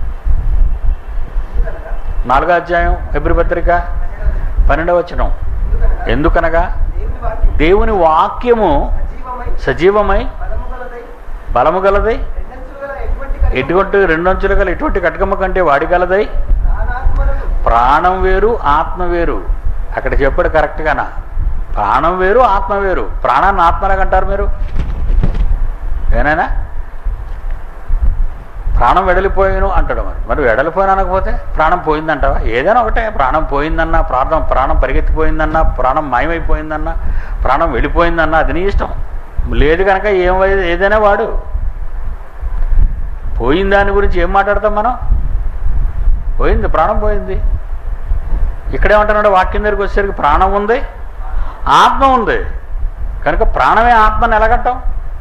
నాలుగో అధ్యాయం ఎబ్రి పత్రిక పన్నెండవ వచనం ఎందుకనగా దేవుని వాక్యము సజీవమై బలము గలదై ఎటువంటి రెండంచులు గల ఎటువంటి కటకమ్మ కంటే వాడిగలదై ప్రాణం వేరు ఆత్మ వేరు అక్కడ చెప్పాడు కరెక్ట్గానా ప్రాణం వేరు ఆత్మ వేరు ప్రాణాన్ని ఆత్మలాగా అంటారు మీరు ఏనాయనా ప్రాణం వెడలిపోయాను అంటాడు మరి మరి వెడలిపోయిన అనకపోతే ప్రాణం పోయిందంటావా ఏదైనా ఒకటే ప్రాణం పోయిందన్నా ప్రాణం ప్రాణం పరిగెత్తిపోయిందన్నా ప్రాణం మాయమైపోయిందన్నా ప్రాణం వెళ్ళిపోయిందన్నా అది నీ ఇష్టం లేదు కనుక ఏం ఏదైనా వాడు పోయిన దాని గురించి ఏం మాట్లాడతాం మనం పోయింది ప్రాణం పోయింది ఇక్కడేమంటున్నాడు వాక్యం దగ్గరికి వచ్చేసరికి ప్రాణం ఉంది ఆత్మ ఉంది కనుక ప్రాణమే ఆత్మని ఎలాగంటాం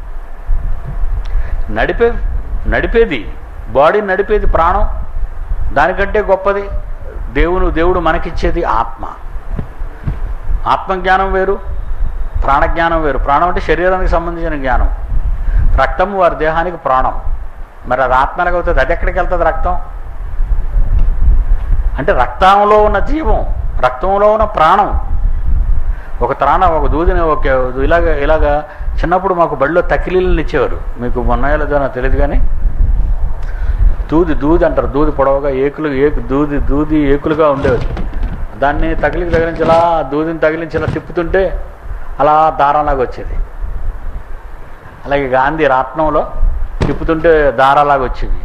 నడిపే నడిపేది బాడీ నడిపేది ప్రాణం దానికంటే గొప్పది దేవుడు దేవుడు మనకిచ్చేది ఆత్మ ఆత్మజ్ఞానం వేరు ప్రాణజ్ఞానం వేరు ప్రాణం అంటే శరీరానికి సంబంధించిన జ్ఞానం రక్తం వారి దేహానికి ప్రాణం మరి అది ఆత్మ ఎలాగవుతుంది అది ఎక్కడికి వెళ్తుంది రక్తం అంటే రక్తంలో ఉన్న జీవం రక్తంలో ఉన్న ప్రాణం ఒక త్రాణ ఒక దూదిని ఒక ఇలాగ ఇలాగ చిన్నప్పుడు మాకు బడిలో తకిలీలను ఇచ్చేవారు మీకు మొన్నయలేదో నాకు తెలియదు కానీ దూది దూది అంటారు దూది పొడవుగా ఏకులు ఏకు దూది దూది ఏకులుగా ఉండేది దాన్ని తగిలికి తగిలించి ఇలా దూదిని తగిలించి ఇలా తిప్పుతుంటే అలా దారంలాగా వచ్చేది అలాగే గాంధీ రత్నంలో తిప్పుతుంటే దారాలాగా వచ్చేవి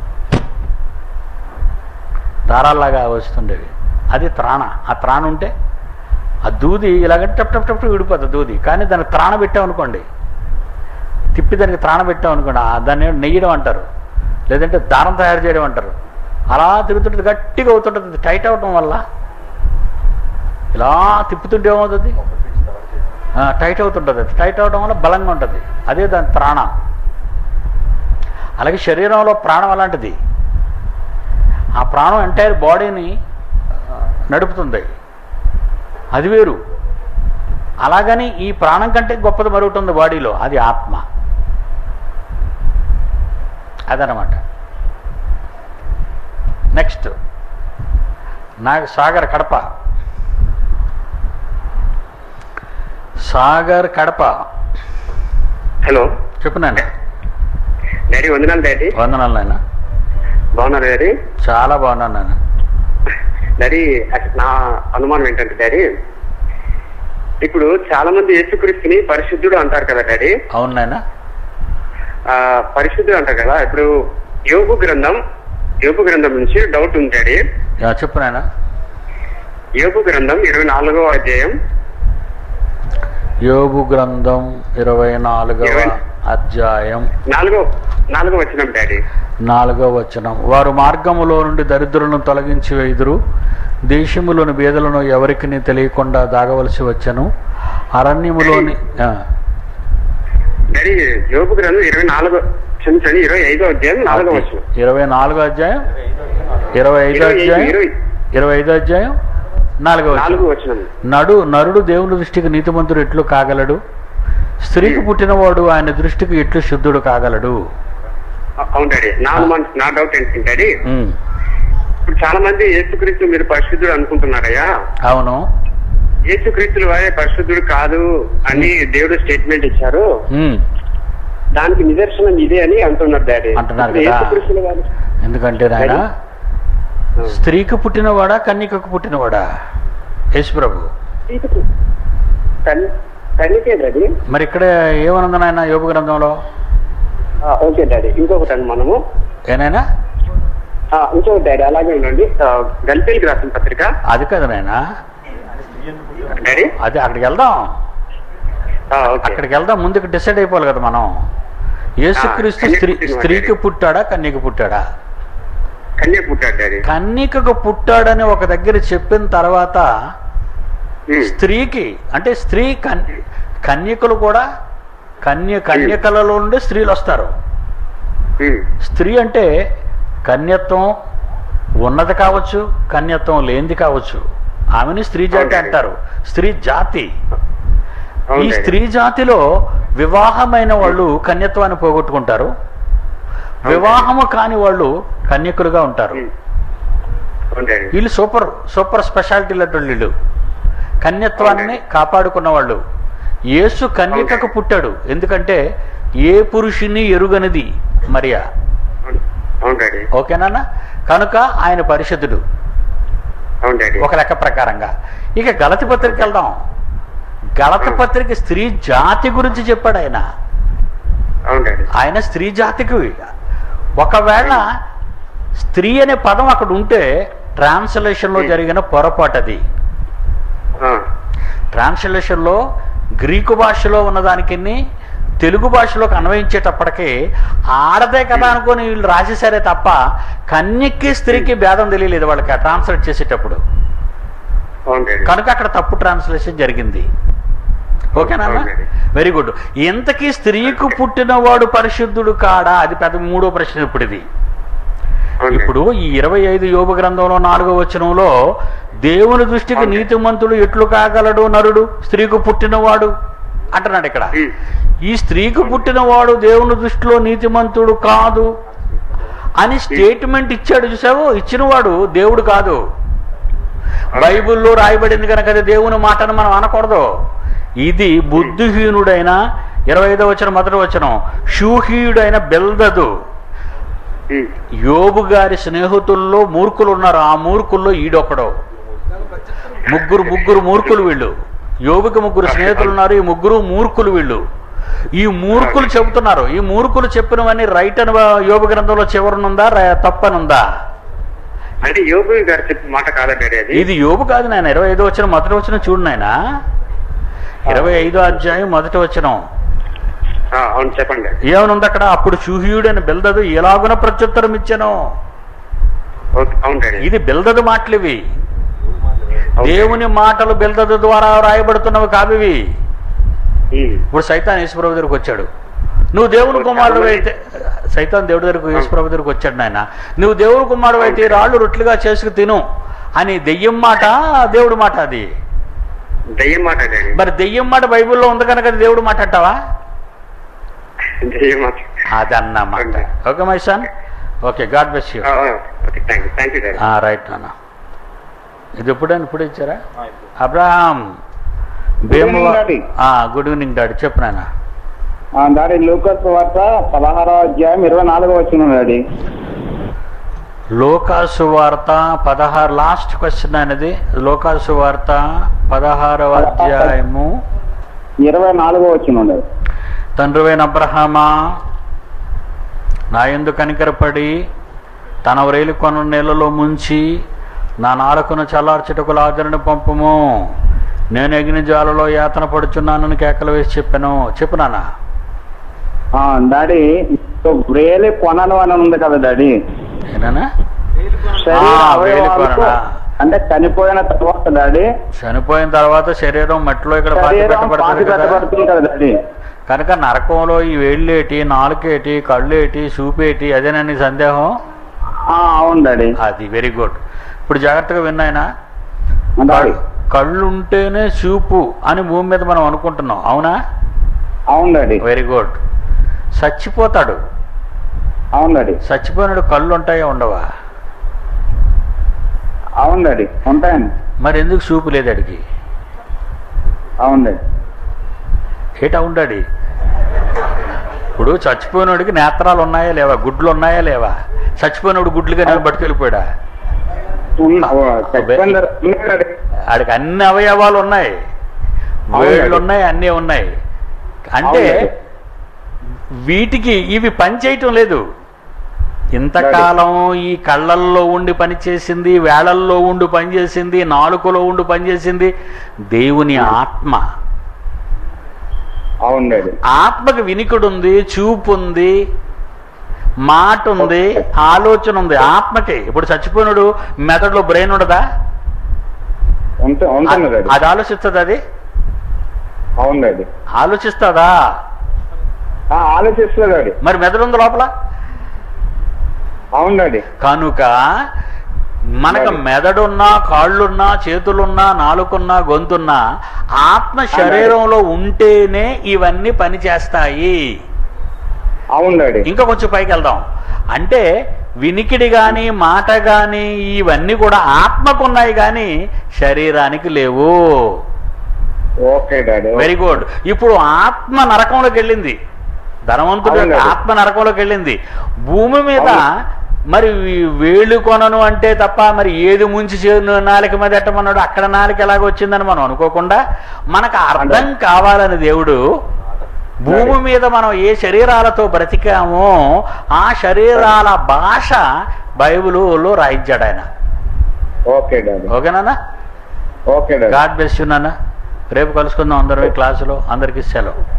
దారాల్లాగా వస్తుండేవి అది త్రాణ ఆ త్రాణ ఉంటే ఆ దూది ఇలాగ టప్ టప్ టప్ విడిపోతుంది దూది కానీ దానికి త్రాణ పెట్టామనుకోండి తిప్పి దానికి త్రాణ పెట్టామనుకోండి ఆ దాన్ని నెయ్యడం అంటారు లేదంటే దారం తయారు చేయడం అంటారు అలా తిరుగుతుంటుంది గట్టిగా అవుతుంటుంది టైట్ అవడం వల్ల ఇలా తిప్పుతుంటే ఏమవుతుంది ఆ, టైట్ అవుతుంటుంది అది టైట్ అవడం వల్ల బలంగా ఉంటుంది అదే దాని త్రాణ అలాగే శరీరంలో ప్రాణం అలాంటిది ఆ ప్రాణం ఎంటైర్ బాడీని ఆ, నడుపుతుంది అది వేరు అలాగని ఈ ప్రాణం కంటే గొప్పది మరొకటి ఉంది బాడీలో అది ఆత్మ అదనమాట నెక్స్ట్ నాకు సాగర్ కడప సాగర్ కడప హలో చెప్పునండి డాడీ వందనాలు డాడీ వందనాలు నాయన బాగున్నారు డాడీ చాలా బాగున్నాను నాయన డాడీ అస- నా అనుమానం ఏంటంటే డాడీ ఇప్పుడు చాలా మంది యేసుక్రీస్తుని పరిశుద్ధుడు అంటారు కదా డాడీ అవును నాయన ఆ, పరిశుద్ధుడు అంటారు కదా ఇప్పుడు యోగు గ్రంథం యోగు గ్రంథం నుంచి డౌట్ ఉంది డాడీ యా, చెప్పు నాయన యోగు గ్రంథం ఇరవై నాలుగో అధ్యాయం యోగు గ్రంథం ఇరవై నాలుగవ ఇరవై- అధ్యాయం నాలుగో నాలుగో వచ్చినాం డాడీ నాలుగవ వచనం వారు మార్గములో నుండి దరిద్రులను తొలగించి వేయుదురు దేశములోని బీదలను ఎవరికి తెలియకుండా దాగవలసి వచ్చను అరణ్యములోని ఆ, డాడీ యోగు గ్రంథం ఇరవై నాలుగో క్షమించండి ఇరవై ఐదో అధ్యాయం నాలుగో వచ్చిన ఇరవై నాలుగో అధ్యాయం ఇరవై ఐదో ఇరవై ఐదు, అధ్యాయం ఇరవై- ఇరవై ఐదో అధ్యాయం నాలుగవ నాలుగు వచనం. వచ్చిన నడు నరుడు దేవుని దృష్టికి నీతిమంతుడు ఎట్లు కాగలడు స్త్రీకి పుట్టినవాడు ఆయన దృష్టికి ఎట్లు శుద్ధుడు కాగలడు అవును డాడీ నా అనుమానం నా డౌట్ ఏంటంటే డాడీ ఉమ్, ఇప్పుడు చాలా మంది యేసుక్రీస్తు మీరు పరిశుద్ధుడు అనుకుంటున్నారయ్యా అవును యేసుక్రీస్తులు వారే పరిశుద్ధుడు కాదు అని దేవుడు స్టేట్మెంట్ ఇచ్చారు ఉమ్, దానికి నిదర్శనం ఇదే అని అంటున్నారు డాడీ అంటున్నారు ఇప్పుడు కదా. యేసుక్రీస్తుల వారు ఎందుకంటే నాయన స్త్రీకి పుట్టినవాడా కన్యకకు పుట్టినవాడా యేసు ప్రభు కన్- కన్నికే డాడీ మరి ఇక్కడ ఏమనుంది నాయన యోగ గ్రంథంలో ఆ, ఓకే డాడీ ఇంకొకటి అండి మనము ఏనాయనా ఆ, ఇంకొకటి డాడీ అలాగే ఉండండి ఆ, గల్పేలికి రాసిన పత్రిక అది కదా నాయన డాడీ అది అక్కడికి వెళ్దాం ఆ, ఓకే అక్కడికి వెళ్దాం ముందుకు డిసైడ్ అయిపోవాలి కదా మనం యేసుక్రీస్తు ఆ, స్త్రీ కన్యక స్త్రీకి పుట్టాడా కన్యకు పుట్టాడా కన్యక పుట్టాడు డాడీ కన్యకకు పుట్టాడని ఒక దగ్గర చెప్పిన తర్వాత ఉమ్, స్త్రీకి అంటే స్త్రీ కన్ కన్యకలు కూడా కన్య కన్యకలలో నుండి స్త్రీలు వస్తారు ఉమ్, స్త్రీ అంటే కన్యత్వం ఉన్నది కావచ్చు కన్యత్వం లేనిది కావచ్చు ఆమెని స్త్రీ జాతి అవునండి. అంటారు స్త్రీ జాతి అవును ఈ డాడీ. స్త్రీ జాతిలో వివాహమైన వాళ్ళు కన్యత్వాన్ని పోగొట్టుకుంటారు వివాహము కాని వాళ్ళు కన్యకులుగా ఉంటారు ఉమ్, అవును డాడీ వీళ్ళు సూపర్ సూపర్ స్పెషాలిటీ లాంటి వీళ్ళు కన్యత్వాన్ని కాపాడుకున్న వాళ్ళు యేసు కన్యకకు పుట్టాడు ఎందుకంటే ఏ పురుషుని ఎరుగనిది మరియా అవును. అవును డాడీ ఓకేనా కనుక ఆయన పరిశుద్ధుడు అవును డాడీ ఒక లెక్క ప్రకారంగా ఇక గలతి పత్రిక వెళ్దాం గలత పత్రిక స్త్రీ జాతి గురించి చెప్పాడు ఆయన అవును డాడీ ఆయన స్త్రీ జాతికి ఒకవేళ స్త్రీ అనే పదం అక్కడ ఉంటే ట్రాన్స్లేషన్లో జరిగిన పొరపాటు అది ఆ, ట్రాన్స్లేషన్లో గ్రీకు భాషలో ఉన్నదానికి తెలుగు భాషలోకి అన్వయించేటప్పటికి ఆడదే కదా అనుకొని వీళ్ళు రాసేసారే తప్ప కన్యకి స్త్రీకి భేదం తెలియలేదు వాళ్ళకి ఆ ట్రాన్స్లేట్ చేసేటప్పుడు అవును డాడీ కనుక అక్కడ తప్పు ట్రాన్స్లేషన్ జరిగింది ఓకేనా అవునండి. వెరీ గుడ్ ఇంతకీ స్త్రీకు పుట్టినవాడు పరిశుద్ధుడు కాడా అది పెద్ద మూడో ప్రశ్న ఇప్పుడు ఇది అవును డాడీ. ఇప్పుడు ఈ ఇరవై ఐదు యోగ గ్రంథంలో నాలుగో వచనంలో దేవుని దృష్టికి అవును. నీతిమంతుడు ఎట్లు కాగలడు నరుడు స్త్రీకు పుట్టినవాడు అంటున్నాడు ఇక్కడ ఉమ్, ఈ స్త్రీకు పుట్టినవాడు దేవుని దృష్టిలో నీతిమంతుడు కాదు అని స్టేట్మెంట్ ఇచ్చాడు చూసావు ఇచ్చినవాడు దేవుడు కాదు బైబిల్లో రాయబడింది కనుక అది దేవుని మాటను మనం అనకూడదు ఇది బుద్ధిహీనుడైన ఇరవై ఐదో వచ్చిన మొదటి వచనం షూహీయుడైన బెల్దదు ఉమ్, యోబు గారి స్నేహితుల్లో మూర్ఖులు ఉన్నారు ఆ మూర్ఖుల్లో ఈడొకడు ముగ్గురు ముగ్గురు మూర్ఖులు వీళ్ళు యోబుకి ముగ్గురు స్నేహితులు ఉన్నారు ఈ ముగ్గురు మూర్ఖులు వీళ్ళు ఈ మూర్ఖులు చెబుతున్నారు ఈ మూర్ఖులు చెప్పినవన్నీ రైట్ అని యోగ గ్రంథంలో చివరనుందా ర- తప్పనుందా అంటే యోగు గారు చెప్పిన మాట కాదా డాడీ అది ఇది యోబు కాదు నాయన ఇరవై ఐదో వచ్చిన మొదటి వచ్చిన చూడు నాయన ఇరవై ఐదో అధ్యాయం మొదటి వచనం ఆ, అవును చెప్పండి డాడీ. ఏమనుంది అక్కడ అప్పుడు షూహీయుడని బెల్దదు ఎలాగున ప్రత్యుత్తరం ఇచ్చాను ఓకే అవును డాడీ ఇది బెల్దదు మాటలు ఇవి ఓకే. దేవుని మాటలు బెల్దదు ద్వారా రాయబడుతున్నవి కావివి ఉమ్, ఇప్పుడు సైతాన్ యేసుప్రభు దగ్గరికి వచ్చాడు నువ్వు దేవుని కుమారుడు అయితే సైతాన్ దేవుడి దగ్గరకు యేసుప్రభు దగ్గరికి వచ్చాడు నాయన నువ్వు దేవుని కుమారుడు అయితే రాళ్ళు రొట్లుగా చేసుకు తిను అని దెయ్యం మాట దేవుడి మాట అది దయ్యం మాట డాడీ మరి దెయ్యం మాట బైబిల్లో ఉంది కనుక అది దేవుడు మాట అంటావా దయ్యం మాట అది అన్నమాట okay my son okay God bless you ఆ, ఆ, okay thank you thank you daddy right నాన్న ఇది ఎప్పుడైనా ఇప్పుడు ఇచ్చారా ఆ, ఇప్పుడు. Abraham evening, Daddy. Good evening daddy చెప్పు నాన్న ఆ, డాడీ లూకస్ వార్త పదహారో అధ్యాయం ఇరవై నాలుగో వచ్చిన డాడీ లోకాసు వార్త పదహారు లాస్ట్ క్వశ్చన్ అనేది లోకాసు వార్త పదహారవ అధ్యాయము ఇరవై నాలుగో వచ్చిన డాడీ తండ్రివైన అబ్రహామా నా ఎందు కనికరపడి తన వ్రేలి కొన నీళ్ళలో ముంచి నా నాలుకను చల్లార్చుటకు ఆదరణ పంపము నేను ఎగిన జాలలో యాతన పడుచున్నానని కేకలు వేసి చెప్పాను చెప్పు నాన్న ఆ, డాడీ వ్రేలి కొనను అని ఉంది కదా డాడీ ఏనా శరీర ఆ, అవయవాలకు వేలికొననా? అంటే చనిపోయిన తర్వాత డాడీ చనిపోయిన తర్వాత శరీరం మట్టిలో ఇక్కడ పాతి శరీరం పాతి పెట్టబడుతుంది కదా పెట్టబడుతుంది కదా డాడీ కనుక నరకంలో ఈ వేళ్ళేటి నాలుకేటి కళ్ళేటి చూపేటి అదేనా నీ సందేహం ఆ, అవును డాడీ అది వెరీ గుడ్ ఇప్పుడు జాగ్రత్తగా విన్నాయన డాడీ కళ్ళు ఉంటేనే చూపు అని భూమి మీద మనం అనుకుంటున్నాం అవునా అవును డాడీ వెరీ గుడ్ చచ్చిపోతాడు అవును డాడీ చచ్చిపోయినాడు కళ్ళు ఉంటాయా ఉండవా అవును డాడీ ఉంటాయండి మరి ఎందుకు చూపు లేదు అడిగి అవును డాడీ ఏటా ఉండాడి ఇప్పుడు చచ్చిపోయినోడికి నేత్రాలు ఉన్నాయా లేవా గుడ్లు ఉన్నాయా లేవా చచ్చిపోయినోడు గుడ్లుగా నేను పట్టుకెళ్ళిపోయాడా ఉన్న- ఓ, చచ్చిపోయిన తర్వాత- ఉన్నాయి డాడీ ఆడికి అన్ని అవయవాలు ఉన్నాయి వేళ్ళు ఉన్నాయి అన్నీ ఉన్నాయి అంటే అవునండి. వీటికి ఇవి పని చేయటం లేదు ఇంతకాలం ఈ కళ్ళల్లో ఉండి పనిచేసింది వేళల్లో ఉండి పనిచేసింది నాలుకలో ఉండి పనిచేసింది దేవుని ఆత్మ అవును డాడీ ఆత్మకి వినికుడు ఉంది చూపు ఉంది మాట ఉంది ఆలోచన ఉంది ఆత్మకి ఇప్పుడు చచ్చిపోయినడు మెదడులో బ్రెయిన్ ఉండదా ఉంటే ఉంటుంది డాడీ అది ఆలోచిస్తుంది అది అవును డాడీ ఆలోచిస్తుందా ఆ, ఆలోచిస్తుంది డాడీ మరి మెదడు ఉంది లోపల అవును డాడీ కనుక మనకు మెదడున్నా కాళ్ళున్నా చేతులున్నా నాలుగున్నా గొంతున్నా ఆత్మ శరీరంలో ఉంటేనే ఇవన్నీ పనిచేస్తాయి అవును డాడీ ఇంకా కొంచెం పైకి వెళ్దాం అంటే వినికిడి కానీ మాట కానీ ఇవన్నీ కూడా ఆత్మకు ఉన్నాయి కానీ శరీరానికి లేవు ఓకే డాడీ వెరీ గుడ్ ఇప్పుడు ఆత్మ నరకంలోకి వెళ్ళింది ధనవంతుడు అవును. యొక్క ఆత్మ నరకంలోకి వెళ్ళింది భూమి మీద అవును. మరి వీ- వేళ్ళు కొనను అంటే తప్ప మరి ఏది ముంచి చేను నాలిక మీద ఎట్టమన్నాడు అక్కడ నాలిక ఎలాగ వచ్చిందని మనం అనుకోకుండా మనకు అర్థం కావాలని దేవుడు భూమి మీద మనం ఏ శరీరాలతో బ్రతికామో ఆ శరీరాల భాష బైబిల్లో రాయించాడు ఆయన ఓకే డాడీ ఓకేనా okay daddy God bless you నాన్న రేపు కలుసుకుందాం అందరం ఈ క్లాసులో అందరికీ సెలవు